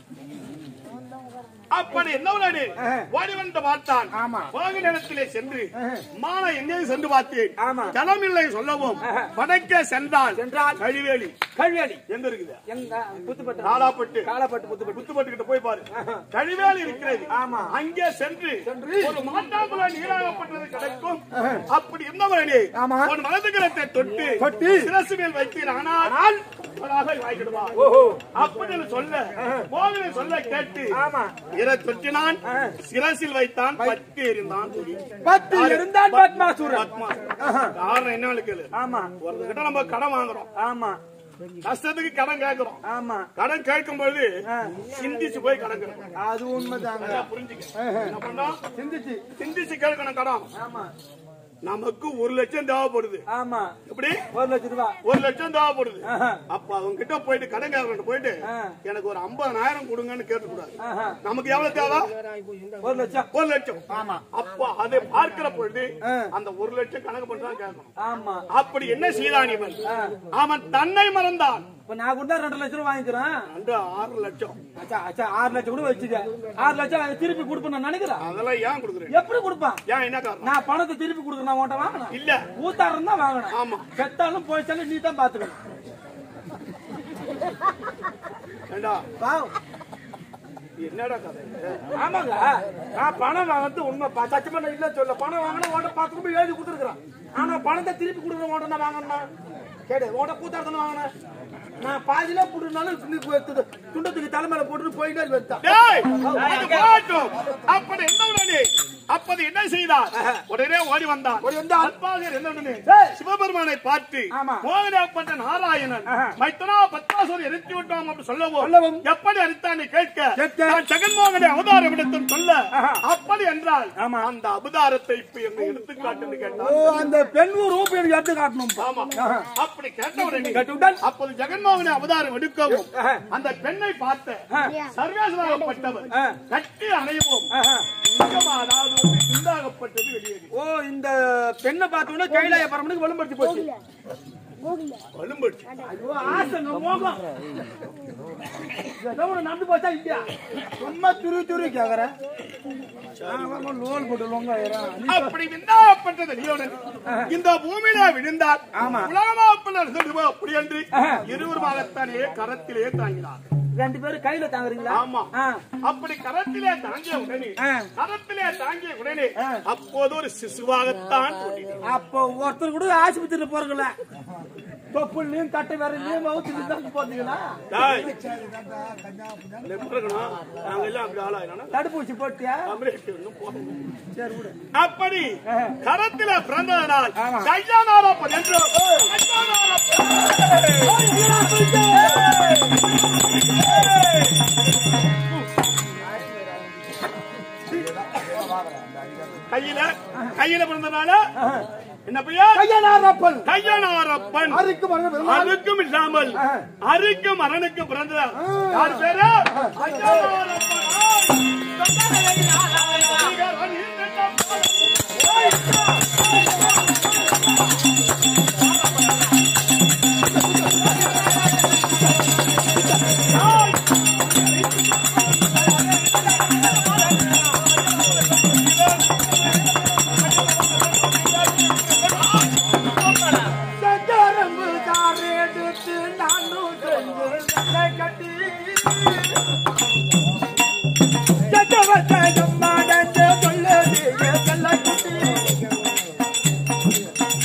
அப்படி என்னவனே ஆஹா. ஓடி வந்து பார்த்தான் ஆமா. போக நேரத்திலே சென்று ஆஹா. மாலை எங்கேயும் சென்று பார்த்தேன் ஆமா. ஜலம் இல்லை சொல்லவும் ஆஹா. வடக்கே சென்றால் சென்றால் கழிவேலி கல்வியாடி எங்க இருக்குது எங்க புத்துப்பட்டு காலாப்பட்டு காலப்பட்டு புத்துப்பட்டு புத்துப்பட்டுக்கிட்ட போய் பாரு கழிவேலி இருக்கிறது ஆமா. அங்கே சென்று சென்று ஒரு மாட்டாக்குள்ள நீராகப்பட்டது கிடைக்கும் அப்படி இருந்தவனே ஆமா. உன் வலது கரத்தை தொட்டு தொட்டு சிரசு மேல் வைத்தீர் ஆனால் அவனாக வாய்க்கிடுவான் ஓஹோ அப்படின்னு சொல்ல மோகனை சொல்ல கேட்டு ஆமா இர தொற்றினான் சிரசில் வைத்தான் பத்து எறிந்தான் சொல்லி. பத்து இருந்தால் பத்மாசூரன் பத்மா. காரணம் என்ன கேளு ஆமா ஒருத்தர்கிட்ட நம்ம கடன் வாங்குறோம் ஆமா கஷ்டத்துக்கு கடன் கேட்கிறோம் ஆமா கடன் கேட்கும் பொழுது சிந்திச்சு போய் கடன் கேட்கணும் அது உண்மைதாங்க நல்லா புரிஞ்சுக்க என்ன பண்ணோம் சிந்திச்சு சிந்திச்சு கேட்கணும் கடன் ஆமா நமக்கு ஒரு லட்சம் தேவைப்படுது ஆமா எப்படி ஒரு லட்சம் ரூபாய் ஒரு லட்சம் தேவைப்படுது ஆஹா. அப்ப அவங்க கிட்ட போயிட்டு கடன் கேட்கணும் போயிட்டு ஆ. எனக்கு ஒரு ஐம்பதாயிரம் கொடுங்கன்னு கேட்கக்கூடாது ஆஹா. நமக்கு எவ்வளவு தேவை ஒரு லட்சம் ஒரு லட்சம் ஆமா அப்ப அதை பார்க்கிற பொழுது ஆ. அந்த ஒரு லட்சம் கணக்கு பண்றான் கேட்கணும் ஆமா அப்படி என்ன செய்தான் இவன் அவன் தன்னை மறந்தான் இப்ப நான் கூட ரெண்டு லட்சம் ரூபாய் வாங்கிக்கிறேன் அந்த ஆறு லட்சம் அச்சா அச்சா ஆறு லட்சம் கூட வச்சுக்க ஆறு லட்சம் அவன் திருப்பி கொடுப்பேன் நான் நினைக்கிறேன் அதெல்லாம் ஏன் கொடுக்குறேன் எப்படி கொடுப்பான் ஏன் என்ன காரணம் நான் பணத்தை திருப்பி கொடுக்குறேன் நான் உன்ட்ட வாங்கினேன் இல்ல ஊத்தாரம் தான் வாங்கினேன் ஆமா செத்தாலும் போயிச்சாலும் நீ தான் பாத்துக்கணும் ஏண்டா பாவம். என்னடா கதை இது? ஆமாங்க நான் பணம் வாங்கினது உண்மை பா- சத்தியமா நான் இல்ல சொல்ல பணம் வாங்கினா உன்ட்ட பத்து ரூபாய் எழுதி கொடுத்துருக்கான் ஆனா பணத்தை திருப்பி கொடுக்குற உன்ட்ட நான் வாங்கினேன் கேடு உன்ட்ட கூத்தாரத்தானே வாங்கினேன் நான் பாதியில போட்டுனாலும் துண்டத்துக்கு தலைமையில போட்டு போயிட்டே இருப்பேன் டேய், அது போகட்டும். அப்படி என்ன உடனே அப்போது என்ன செய்தார் உடனே ஓடி வந்தார் ஓடி வந்தார். அல்பாகர் என்ன உடனே டேய். சிவபெருமானை பார்த்து ஆமா. மோகனாப்பட்ட நாராயணன் ஆஹா. மைத்தனா பத்மாசுரம் எரித்து விட்டோம் அப்படி சொல்லவும் சொல்லவும். எப்படி அரித்தானே கேட்க கேட்க. நான் ஜெகன்மோகனை அவதாரம் எடுத்தும் சொல்ல ஆஹா. அப்படி என்றால் ஆமா. அந்த அவதாரத்தை இப்ப என்ன எடுத்து காட்டுன்னு ஓ கேட்டான் அந்த பெண் ரூபம் எனக்கு எடுத்து காட்டணும் ஆமா அப்படி கேட்ட உடனே கேட்டவுடன் அப்போது ஜெகன்மோகனை அவதாரம் எடுக்கவும் ஆஹா. அந்த பெண்ணை பார்த்த ஆஹா. சர்வேசனாகப்பட்டவர் ஆ. கட்டி அணையவும் ஆஹா. சிங்கமா, அதாவது வந்து சிந்தாகப்பட்டது வெளியேறி ஓ இந்த பெண்ணை பார்த்தோன்னா கைலாய பரமனுக்கு வலுப்படுத்தி போச்சு வலும்படுச்சு ஐயோ ஆசைங்க மோகம் ஏதோ ஒண்ணு நடந்து போச்சா இல்லையா சும்மா துரு துரு கேக்குறேன் லோல் போட்டு லொங்க அப்படி விந்தாகப்பட்டது வெளியோடு இந்த பூமியில விழுந்தார் ஆமா. உலகமாப்பனர் அப்படி என்று ஆஹா. இருவருமாகத்தானே கரத்திலே தாங்கினார் ரெண்டு பேரும் கையில தாங்குறீங்களா ஆமா ஆ. அப்படி கரத்திலே தாங்கிய உடனே ஆ. கரத்திலே தாங்கிய உடனே ஆ. அப்போது ஒரு சிசுவாகத்தான் தோன்றினார். அப்போ ஒருத்தர் கூட ஆஸ்பத்திரியில போறீங்களா தொப்புள்ளையும் கட்டை விரலையும் மவுத்துக்கு தான் போறீங்களா டேய். இல்ல, இருக்கணும். நாங்க எல்லாம் அப்படி ஆளாயினா தடுப்பூசி போட்டியா அமெரிக்க இன்னும் போகணும். சரி விடு அப்படி ஆ. கரத்தில பிறந்ததனால் ஆமா. கையானாரப்பன் என்று கையானாரப்பன். கையில கையில பிறந்தனால என்ன பெயர் கையனாரப்பன் கையனாரப்பன் அறுக்கு மரண பெருமாள் அருக்கும் இல்லாமல் ஆ. அருக்கும் அரணுக்கு பிறந்தவர் யார் பேரு கையனாரப்பன். சக்கரம்பு தாரெடுத்து நானும் சென்று வெள்ளை கட்டி சக்கரத்தை நம்மாடத்து சொல்லுது வெள்ளை கட்டி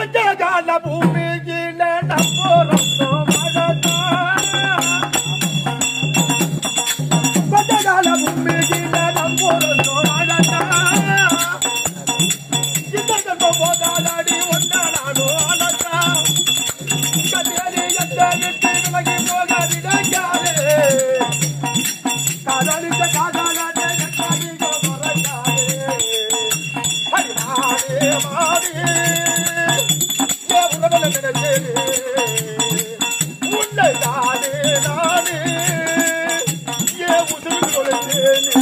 பஞ்சகால பூமியில நம்புறோம் பஞ்சகால பூமியில நம்புறோம் இந்த போதாடி ஒன்னாடோ அழகா கதிரே எந்த விட்டு விலகி போகாதிடாதே காதலித்த காதலானே காதிகோ மறக்காதே ஹரிமாரே மாரே ஏ உலகல நினைச்சேனே உன்னை நானே நானே ஏ உதிரி கொலைச்சேனே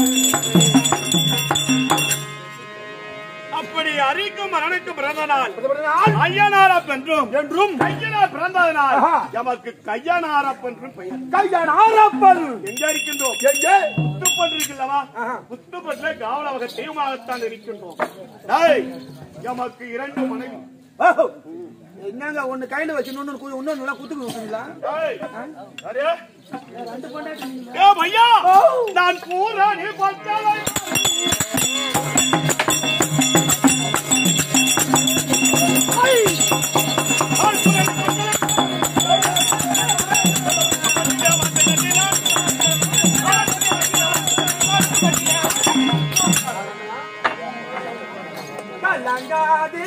அப்படி அரிக்கும் மரணுக்கும் பிறந்த நாள் ஐயனாரப் என்றும் என்றும் கையனார் பிறந்த நாள் ஆஹா. எமக்கு கையனாரப் என்றும் பெயர் கையான் ஆரப்பல் எங்க இருக்கின்றோம் எங்கே புத்துப்பட்டு இருக்குல்லவா ஆஹா. புத்துப்பட்டுல காவலவக தெய்வமாகத்தான் இருக்கின்றோம் டேய், எமக்கு இரண்டு மனைவி ஓஹோ. என்னங்க ஒண்ணு கையில வச்சு இன்னொன்னு கு- இன்னொன்னு எல்லாம் குத்துக்கு விட்டுங்களா டேய், யாரு? ஏ பையா நான் பூரா நீ பார்த்தாலே கலங்காதே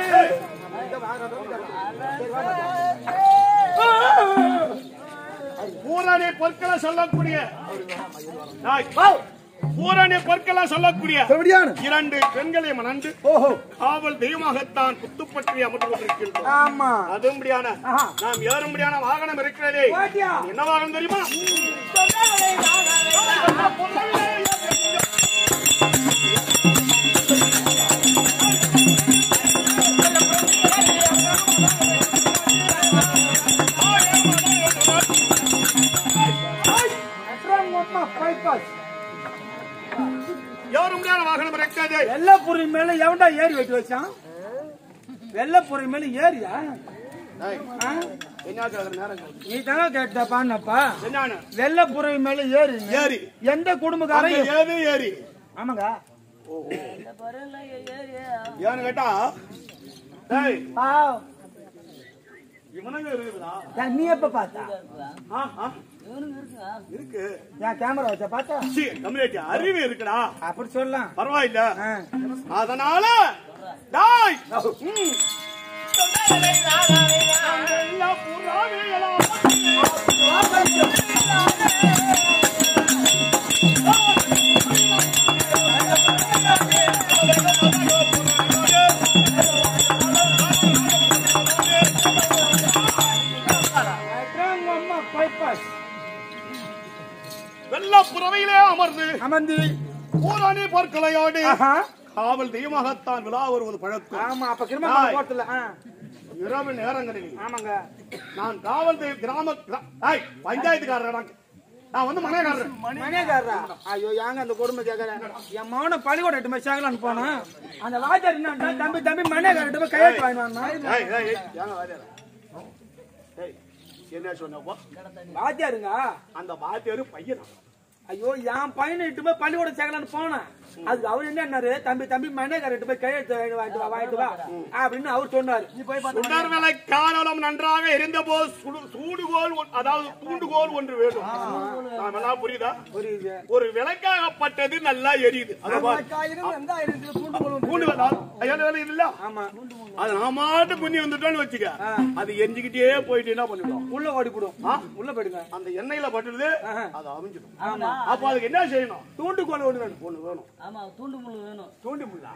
பூரணி பொற்களை சொல்லக்கூடிய நாய். பூரணி பொற்களை சொல்லக்கூடிய மறுபடியான இரண்டு பெண்களை மணந்து ஓஹோ காவல் தெய்வமாகத்தான் புத்துப்பற்றி அமர்ந்து கொண்டிருக்கின்றோம் ஆமா அதும்படியான ஆஹா. நாம் ஏறும்படியான வாகனம் இருக்கிறதே வாத்தியா. என்ன வாகனம் தெரியுமா அம்மா பைபாஸ் ஏறும்படியான வாகனம் இருக்கிறதே வெள்ளப்புரி மேல எவன்டா ஏறி வெட்டி வச்சான் வெள்ளப்புரி மேல ஏறியா ஆ? என்ன நேரம் நீ தானே கேட்டப்பான்னப்பா என்னன்னு வெள்ளப்புரை மேல ஏறி ஏறி எந்த அந்த குடும்பக்காரன் ஏது ஏறி ஆமாங்க ஏன்னு கேட்டா டேய் ஆ, இவனுங்க இருக்குதா ஏன் நீ எப்ப பார்த்தா ஆ, ஆ. இருக்கு என் கேமரா வச்சா பார்த்தா சீ, கம்யூனிட்டி அறிவு இருக்குடா அப்படி சொல்லலாம் பரவாயில்ல ஆ. அதனால டாய் ம். எல்லாம் புறாவிகளா? அப்புறம் உங்க அம்மா பைபாஸ் வெள்ளப் புறவையிலே அமர்ந்து அமர்ந்து பூரணி பொற்களையோடு ஆஹா. காவல் தெய்வமாகத்தான் விழா வருவது பழக்கம் ஆமா அப்ப கிரும டாய். போட்டல இரவு நேரங்களில் ஆமாங்க நான் காவல் தெய்வ கிராம கிரா- ஏய், பஞ்சாயத்துக்காரர் நான் வந்து மனையக்காரர் மணியக்காரரா ஐயோ ஏங்க அந்த கொடுமை கேக்குறேன் என் மகனை பள்ளிக்கூட எட்டு மாதிரி சேகலான்னு போனேன் அந்த வாத்தியார் என்ன தம்பி தம்பி மணியக்காரர்கிட்ட போய் கையெழுத்து வாங்கி வந்தான் ஏய், ஏய், ஏய், ஏங்க வாத்தியாரா? ஏய், என்ன சொன்னப்போ வாத்தியாருங்க அந்த வாத்தியாரு பையன் ஐயோ என் பையனை இட்டு போய் பள்ளிக்கூட சேகலான்னு போனேன் அதுக்கு அவர் என்ன என்னாரு தம்பி தம்பி மணியக்காரர்கிட்ட போய் கையெழுத்து வாங்கிட்டு வா வாங்கிட்டு வா அப்படின்னு அவர் சொன்னாரு நீ போய் பார்த்தா சுடர்வலை காணலம் நன்றாக இருந்தபோது சுடு- சூடுகோல் ஒன்- அதாவது தூண்டுகோல் ஒன்று வேண்டும் நாம் எல்லாம் புரியுதா புரியுது ஒரு விளக்காகப்பட்டது நல்லா எரியுது அதை பாரு. தூண்டுகோல் ஐயா வேலை இல்ல ஆமா அது நான் மாட்டு புண்ணி வந்துட்டோன்னு வச்சுக்க அது எரிஞ்சுக்கிட்டே போயிட்டு என்ன பண்ணிடுவோம் உள்ள ஓடி போடும் உள்ள போயிடுங்க அந்த எண்ணெயில பட்டுடுது ஆஹா. அது அவிஞ்சிடும் ஆமா அப்ப அதுக்கு என்ன செய்யணும் தூண்டுகோல் ஒண்ணு வேணும் ஒண்ணு வேணும் ஆமா தூண்டு முள்ளு வேணும் தூண்டி முள்ளா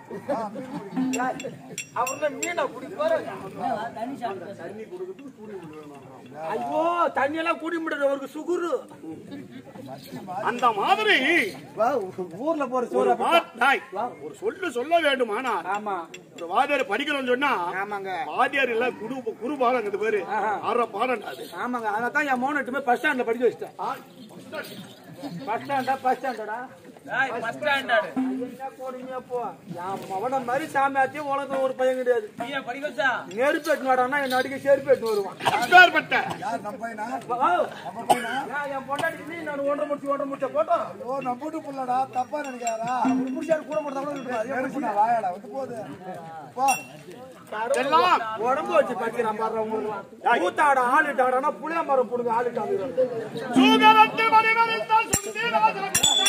அவர்ல மீனை பிடிப்பாரு என்னவா, தண்ணி சாப்பிட்டு தண்ணி கொடுக்குறதுக்கு சூரிய ஒண்ணு வேணும் ஐயோ தண்ணி எல்லாம் குடி முடியாது அவருக்கு சுகுரு அந்த மாதிரி ஊர்ல போற ஒரு சோறு வா- டாய், ஒரு சொல்லு சொல்ல வேண்டுமானா ஆமா ஒரு வாத்தியார் படிக்கிறோம்னு சொன்னா ஆமாங்க வாத்தியார் இல்ல குரு குரு பாடம் பேரு ஆற பாடம் அது ஆமாங்க அதான் என் மோன எட்டு போய் பஸ் ஸ்டாண்ட்ல படிக்க வச்சிட்டேன் பஸ் ஸ்டாண்டா பஸ் ஸ்டாண்டடா பஸ் ஸ்டாண்டர்ட் என்ன கொடுமையா போ என் மவன மாதிரி சாமியாத்தையும் உலகத்துல ஒரு பையன் கிடையாது நீ படிக்க வச்சா நெருப்பு எட்டு வாடான்னா என் அடிக்க செருப்பு எட்டு வருவான் அப்பேற்பட்ட யார் நம்ம பையனா ஓ, நான் என் பொண்டாட்டி நீ நான் ஒன்றரை முடிச்சு ஒன்றரை முடிச்ச போட்டோம் ஓ நம்ம வீட்டு புள்ளடா தப்பா நினைக்காரா முடிச்சாலும் கூட மட்டும் கூட இருக்காது நெருப்புடா, வாயாடா வந்து போகுது போ எல்லாம் உடம்பு வச்சு படிக்கிறான் பாரு உங்களுக்கு கூத்தாட ஆளுட்டாடனா புளிய மரம் புடுங்க ஆளுட்டாங்க சூகரத்து மணிவரித்தால் சுந்தராஜ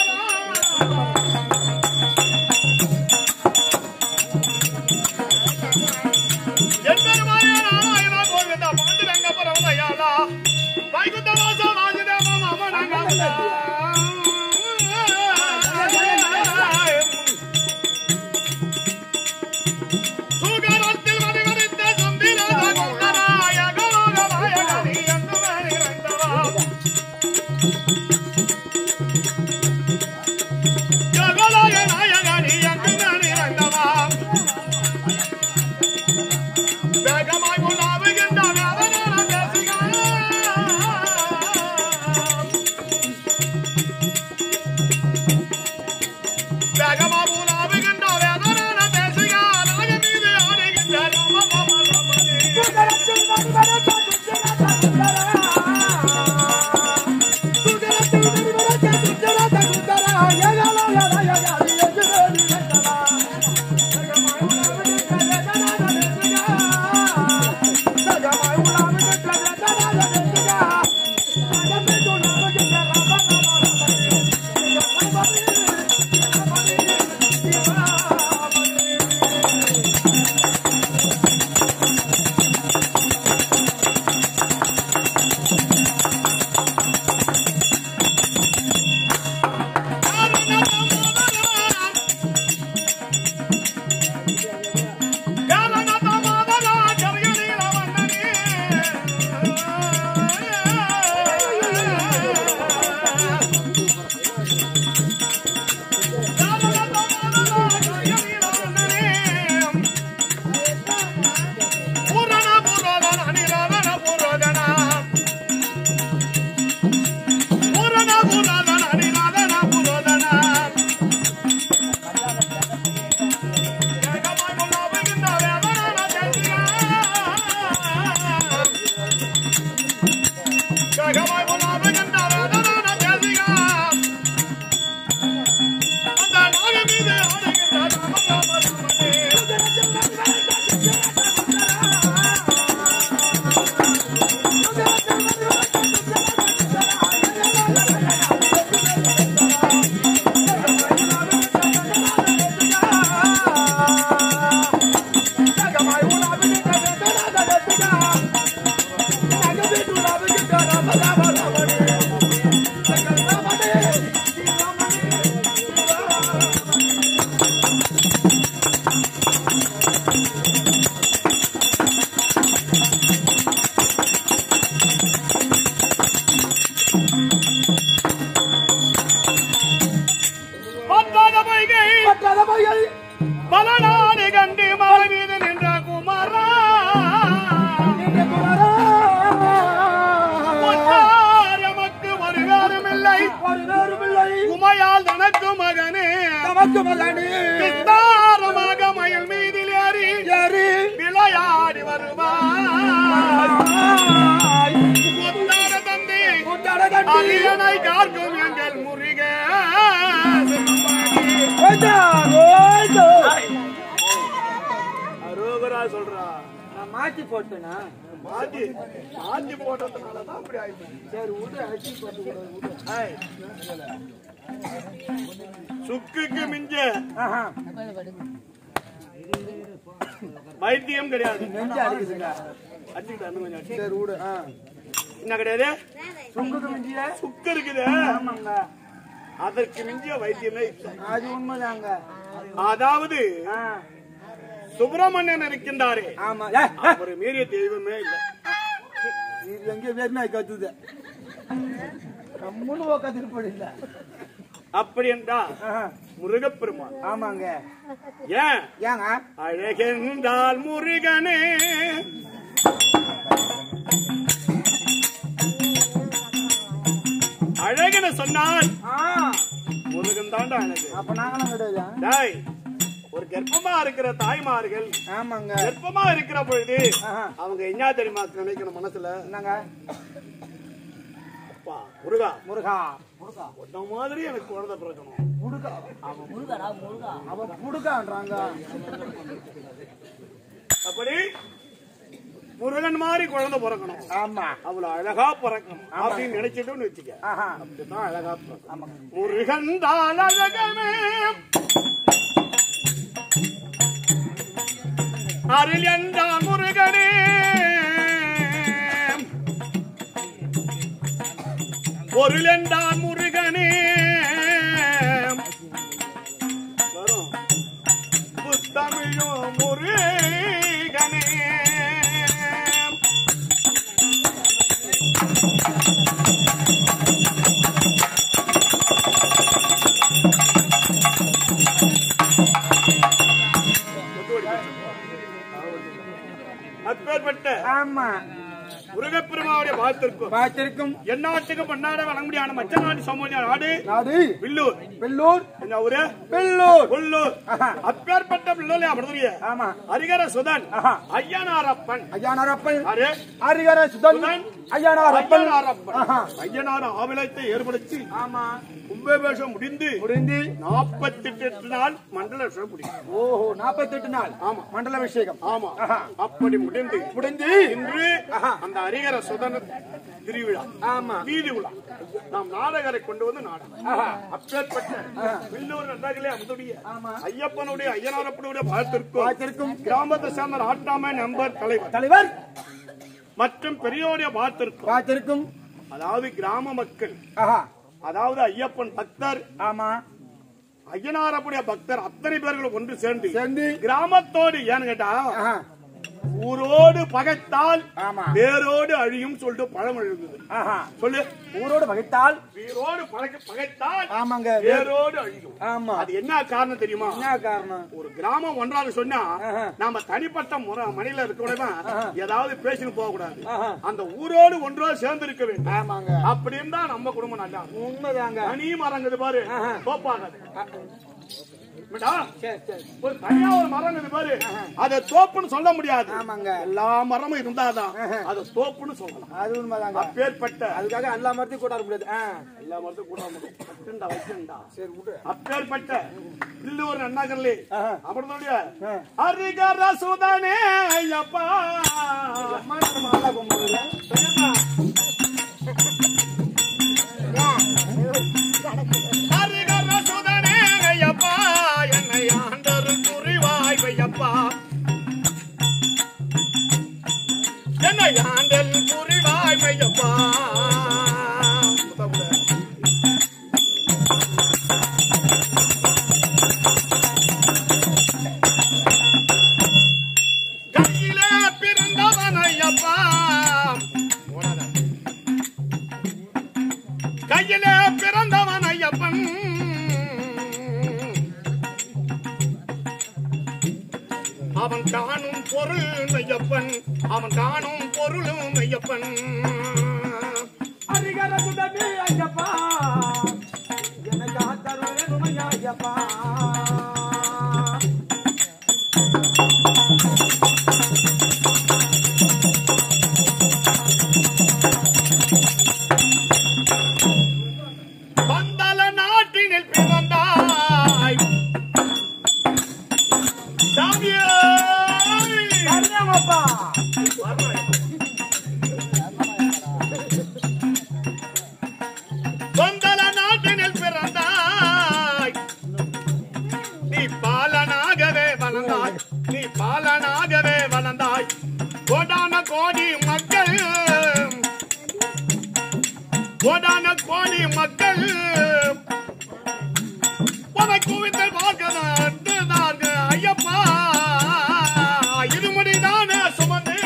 எம்பெருமானே நாராயணா கோவிந்தா பாண்டுரங்க பரவதையாளா வைகுந்த வாசா வாசுதேவ மாமனங்க சுகரத்தில் மணிவரித்த சுந்தராஜ குந்தராய கலோகமாய கரி என்று மணிவந்தவா ஜகலாய நாயகனி அங்குஞானி ரங்கமா. வேகமாய் உலாவுகின்ற வேதனான தேசிகா. வேகமாய் உலாவுகின்ற வேதனான தேசிகா. நாக மீது ஆடுகின்ற ராம ராம ராமனே. பத்தாத பொய்கை பலநாடு கண்டு மலை மீது நின்ற குமாரா பொன்னார் எமக்கு ஒரு வேறும் இல்லை உமையால் தனக்கு மகனே விஸ்தாரமாக மயில் மீதில் ஏறி விளையாடி வருவார் முத்தார தந்தி அரியணை காக்கும் எங்கள் முருக அரோகரா சொல்றா நான் மாத்தி போட்டேனா மாத்தி மாத்தி போட்டதுனாலதான் அப்படி ஆயிடுச்சு சரி விடு அடிச்சு போட்டு விடு, விடு. ஏய். சுக்குக்கு மிஞ்ச ஆஹா, வைத்தியம் கிடையாது நெஞ்சு அடிக்குதுங்க அடிச்சுக்கிட்டு இன்னும் கொஞ்சம் அடிச்சு. சரி விடு ஆ. என்ன கிடையாது சுங்குக்கு மிஞ்சிய சுக்கு இருக்குது ஆமாங்க அதற்கு மிஞ்சிய வைத்தியமே இல்லை. அது உண்மைதாங்க அதாவது ஆ, சுப்பிரமணியன் இருக்கின்றாரே ஆமா ஏ, ஏ, அவர் மீறிய தெய்வமே இல்லை இது எங்க வேறுநாய் கத்துது கம்முன்னு உக்காந்துட்டு போயிடல அப்படி என்றா முருகப்பெருமான் ஆமாங்க ஏன் ஏங்க அழகென்றால் முருகனே அழகென சொன்னால் ஆ, முருகன் தாண்டா எனக்கு அப்ப நாங்களும் கிடையாது டேய் ஒரு கர்ப்பமா இருக்கிற தாய்மார்கள் ஆமாங்க கர்ப்பமா இருக்கிற பொழுது ஆஹா. அவங்க என்ன தெரியுமா நினைக்கணும் மனசுல என்னங்க அப்பா முருகா முருகா உன்ன மாதிரி எனக்கு குழந்தை பிறக்கணும் முருகா முருகடா முருகா அவ புடுக்கான்றாங்க அப்படி முருகன் மாதிரி குழந்தை பிறக்கணும் ஆமா அவ்வளவு அழகா பிறக்கணும் அப்படின்னு நினைச்சிட்டுன்னு வச்சுக்க ஆஹா அப்படிதான் அழகா பிறக்கணும் முருகன் தான் அழகமே அருள் என்றான் முருகனே பொருள் என்றான் முருகனே வரும் புத்தமிழும் முருகனே அப்பேற்பட்ட ஆமா முருகப்பெருமாவுடைய வாழ்த்திற்கும் பார்த்திருக்கும் எந்நாட்டுக்கு பன்னாட வணங்க முடியாத மச்ச நாடு சமூக நாடு நாடு வில்லூர் வெள்ளூர் என்ன ஊரு வெள்ளூர் உள்ளூர் ஆஹா. அப்பேற்பட்ட பிள்ளை அப்படியே ஆமா ஹரிகர சுதன் ஆஹா. ஐயனாரப்பன் ஐயானாரப்பன் யாரு ஹரிகர சுதன் சுதன். ஐயானாரப்பன் ஐயனாரப்பன் ஆஹா. ஐயனார் ஆவிலத்தை ஏற்படுத்தி ஆமா கும்பாபிஷேகம் முடிந்து முடிந்து நாற்பத்தி எட்டு நாள் மண்டல விஷயம் முடியும் ஓஹோ நாற்பத்தெட்டு நாள் ஆமா. மண்டல அபிஷேகம் ஆமா ஆஹா. அப்படி முடிந்து முடிந்து இன்று ஆஹா. அந்த ஹரிகர சுதன் திருவிழா ஆமா வீதி விழா நாம் நாடகரை கொண்டு வந்து நாடகம் ஆஹா. அப்பேற்பட்ட வில்லூர் நன்றாகலே அமுதுடைய ஆமா. ஐயப்பனுடைய ஐயனாரப்பனுடைய வாழ்த்திற்கும் பார்த்திருக்கும் கிராமத்தை சேர்ந்த நாட்டாமை நம்பர் தலைவர் தலைவர் மற்றும் பெரியோருடைய வாழ்த்திற்கும் பார்த்திருக்கும் அதாவது கிராம மக்கள் ஆஹா அதாவது ஐயப்பன் பக்தர் ஆமா ஐயனாரப்புடைய பக்தர் அத்தனை பேர்கள் ஒன்று சேர்ந்து சேர்ந்து கிராமத்தோடு ஏன்னு கேட்டா ஆஹா ஊரோடு பகைத்தால் ஆமா. வேரோடு அழியும் சொல்லிட்டு பழம் எழுதுது ஆஹா சொல்லு ஊரோடு வகித்தால் வேரோடு பகை- பகைத்தால் ஆமாங்க வேரோடு அழியும் ஆமா அது என்ன காரணம் தெரியுமா என்ன காரணம் ஒரு கிராமம் ஒன்றாக சொன்னா ஆஹா. நாம தனிப்பட்ட முறை மணில இருக்க ஏதாவது பேசிட்டு போக கூடாது ஆஹா. அந்த ஊரோடு ஒன்றோடு சேர்ந்து இருக்க வேண்டும் ஆமாங்க அப்படி இருந்தா நம்ம குடும்பம் நல்லா இருக்கும். உண்மைதாங்க தனி மரங்குது பாரு ஆஹா. தோப்பாகாது விடா, சரி சரி ஒரு தனியா ஒரு மரம் இருக்குது பாரு அத தோப்புன்னு சொல்ல முடியாது ஆமாங்க எல்லா மரமும் இருந்தாதான் அது தோப்புன்னு சொல்லலாம் அது உண்மைதாங்க அப்பேற்பட்ட அதுக்காக எல்லா மரத்தையும் கூட்டாட முடியாது ஆ, எல்லா மரத்தையும் கூட வச்சுண்டா வச்சுண்டா சரி விடு அப்பேற்பட்ட இல்லூர் அண்ணாக்கல்லே ஆஹா. அப்படினுடைய ஆ. ஹரிகர சுதனே ஐயப்பா அம்மா, நம்ம ஆளா கும்பிடுறது. ஹரிகர சுதனே ஐயப்பா என்னை ஆண்டரு புரிவாய் ஐயப்பா என்னை ஆண்டல் புரிவாய் ஐயப்பா கையிலே பிறந்தவன் ஐயப்பா கையிலே பிறந்தவன் ஐயப்பன் அவன் காணும் பொருள் ஐயப்பன் அவன் காணும் பொருளும் ஐயப்பன் ஹரிகர சுதனே ஐயப்பா எனக்கு ஆத்தருள் வேணுமையா ஐயப்பா பந்தல நாட்டினில் பிறந்தாய் சாமியே கருணாமப்பா பந்தல நாட்டினில் பிறந்தாய் நீ பாலனாகவே வளர்ந்தாய் நீ பாலனாகவே வளர்ந்தாய் கோடான கோடி மக்கள் கோடான கோடி மக்கள் உனை குவித்தல் பார்க்கிறார்கள் ஐயப்பா இருமுடிதானே சுமந்து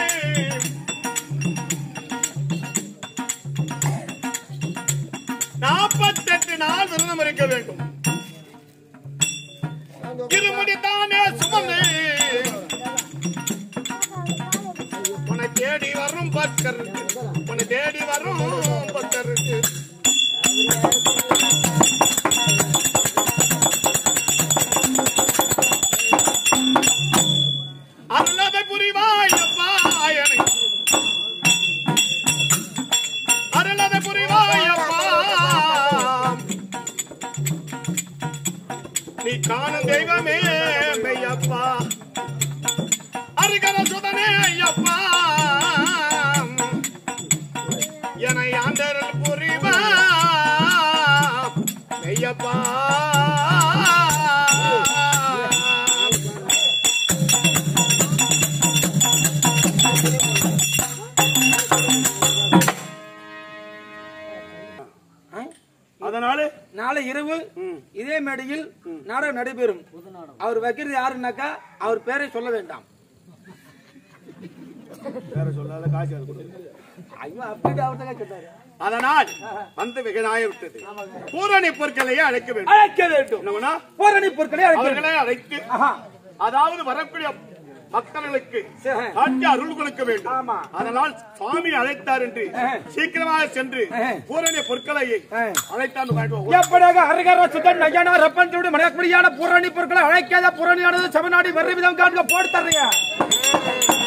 நாற்பத்தெட்டு நாள் விரதம் இருக்க வேண்டும் இருமுடி தானே சுமந்து உன்னை தேடி வரும் பக்தருக்கு உன்னை தேடி வரும் பக்தருக்கு இரவு இதே மேடையில் நாடகம் நடைபெறும் அவர் வைக்கிறது யாருன்னாக்கா அவர் பேரை சொல்ல வேண்டாம் ஐயோ அப்படி அவர்தான் சொன்னாரு அதனால் வந்து வெகுநாய விட்டது பூரணி பொருட்களையே அழைக்க வேண்டும் அழைக்க வேண்டும் என்னவனா? பூரணி பொருட்களை அழைக்க வேண்டும் அவர்களை அழைத்து ஆஹா. அதாவது வரக்கூடிய பக்தர்களுக்கு சரி. காட்டி அருள் கொடுக்க வேண்டும் ஆமா. அதனால் சுவாமி அழைத்தார் என்று சீக்கிரமாக சென்று பூரணி பொருட்களை அழைத்தார் வாங்கிட்டு வா. எப்படியாக ஹரிகர சுத்தன் நையனா ரப்பன் சூடு மணக்குடியான பூரணி பொருட்களை அழைக்காத பூரணியானது செவநாடி வெறும் விதம் காண்க போட்டு தர்றீங்க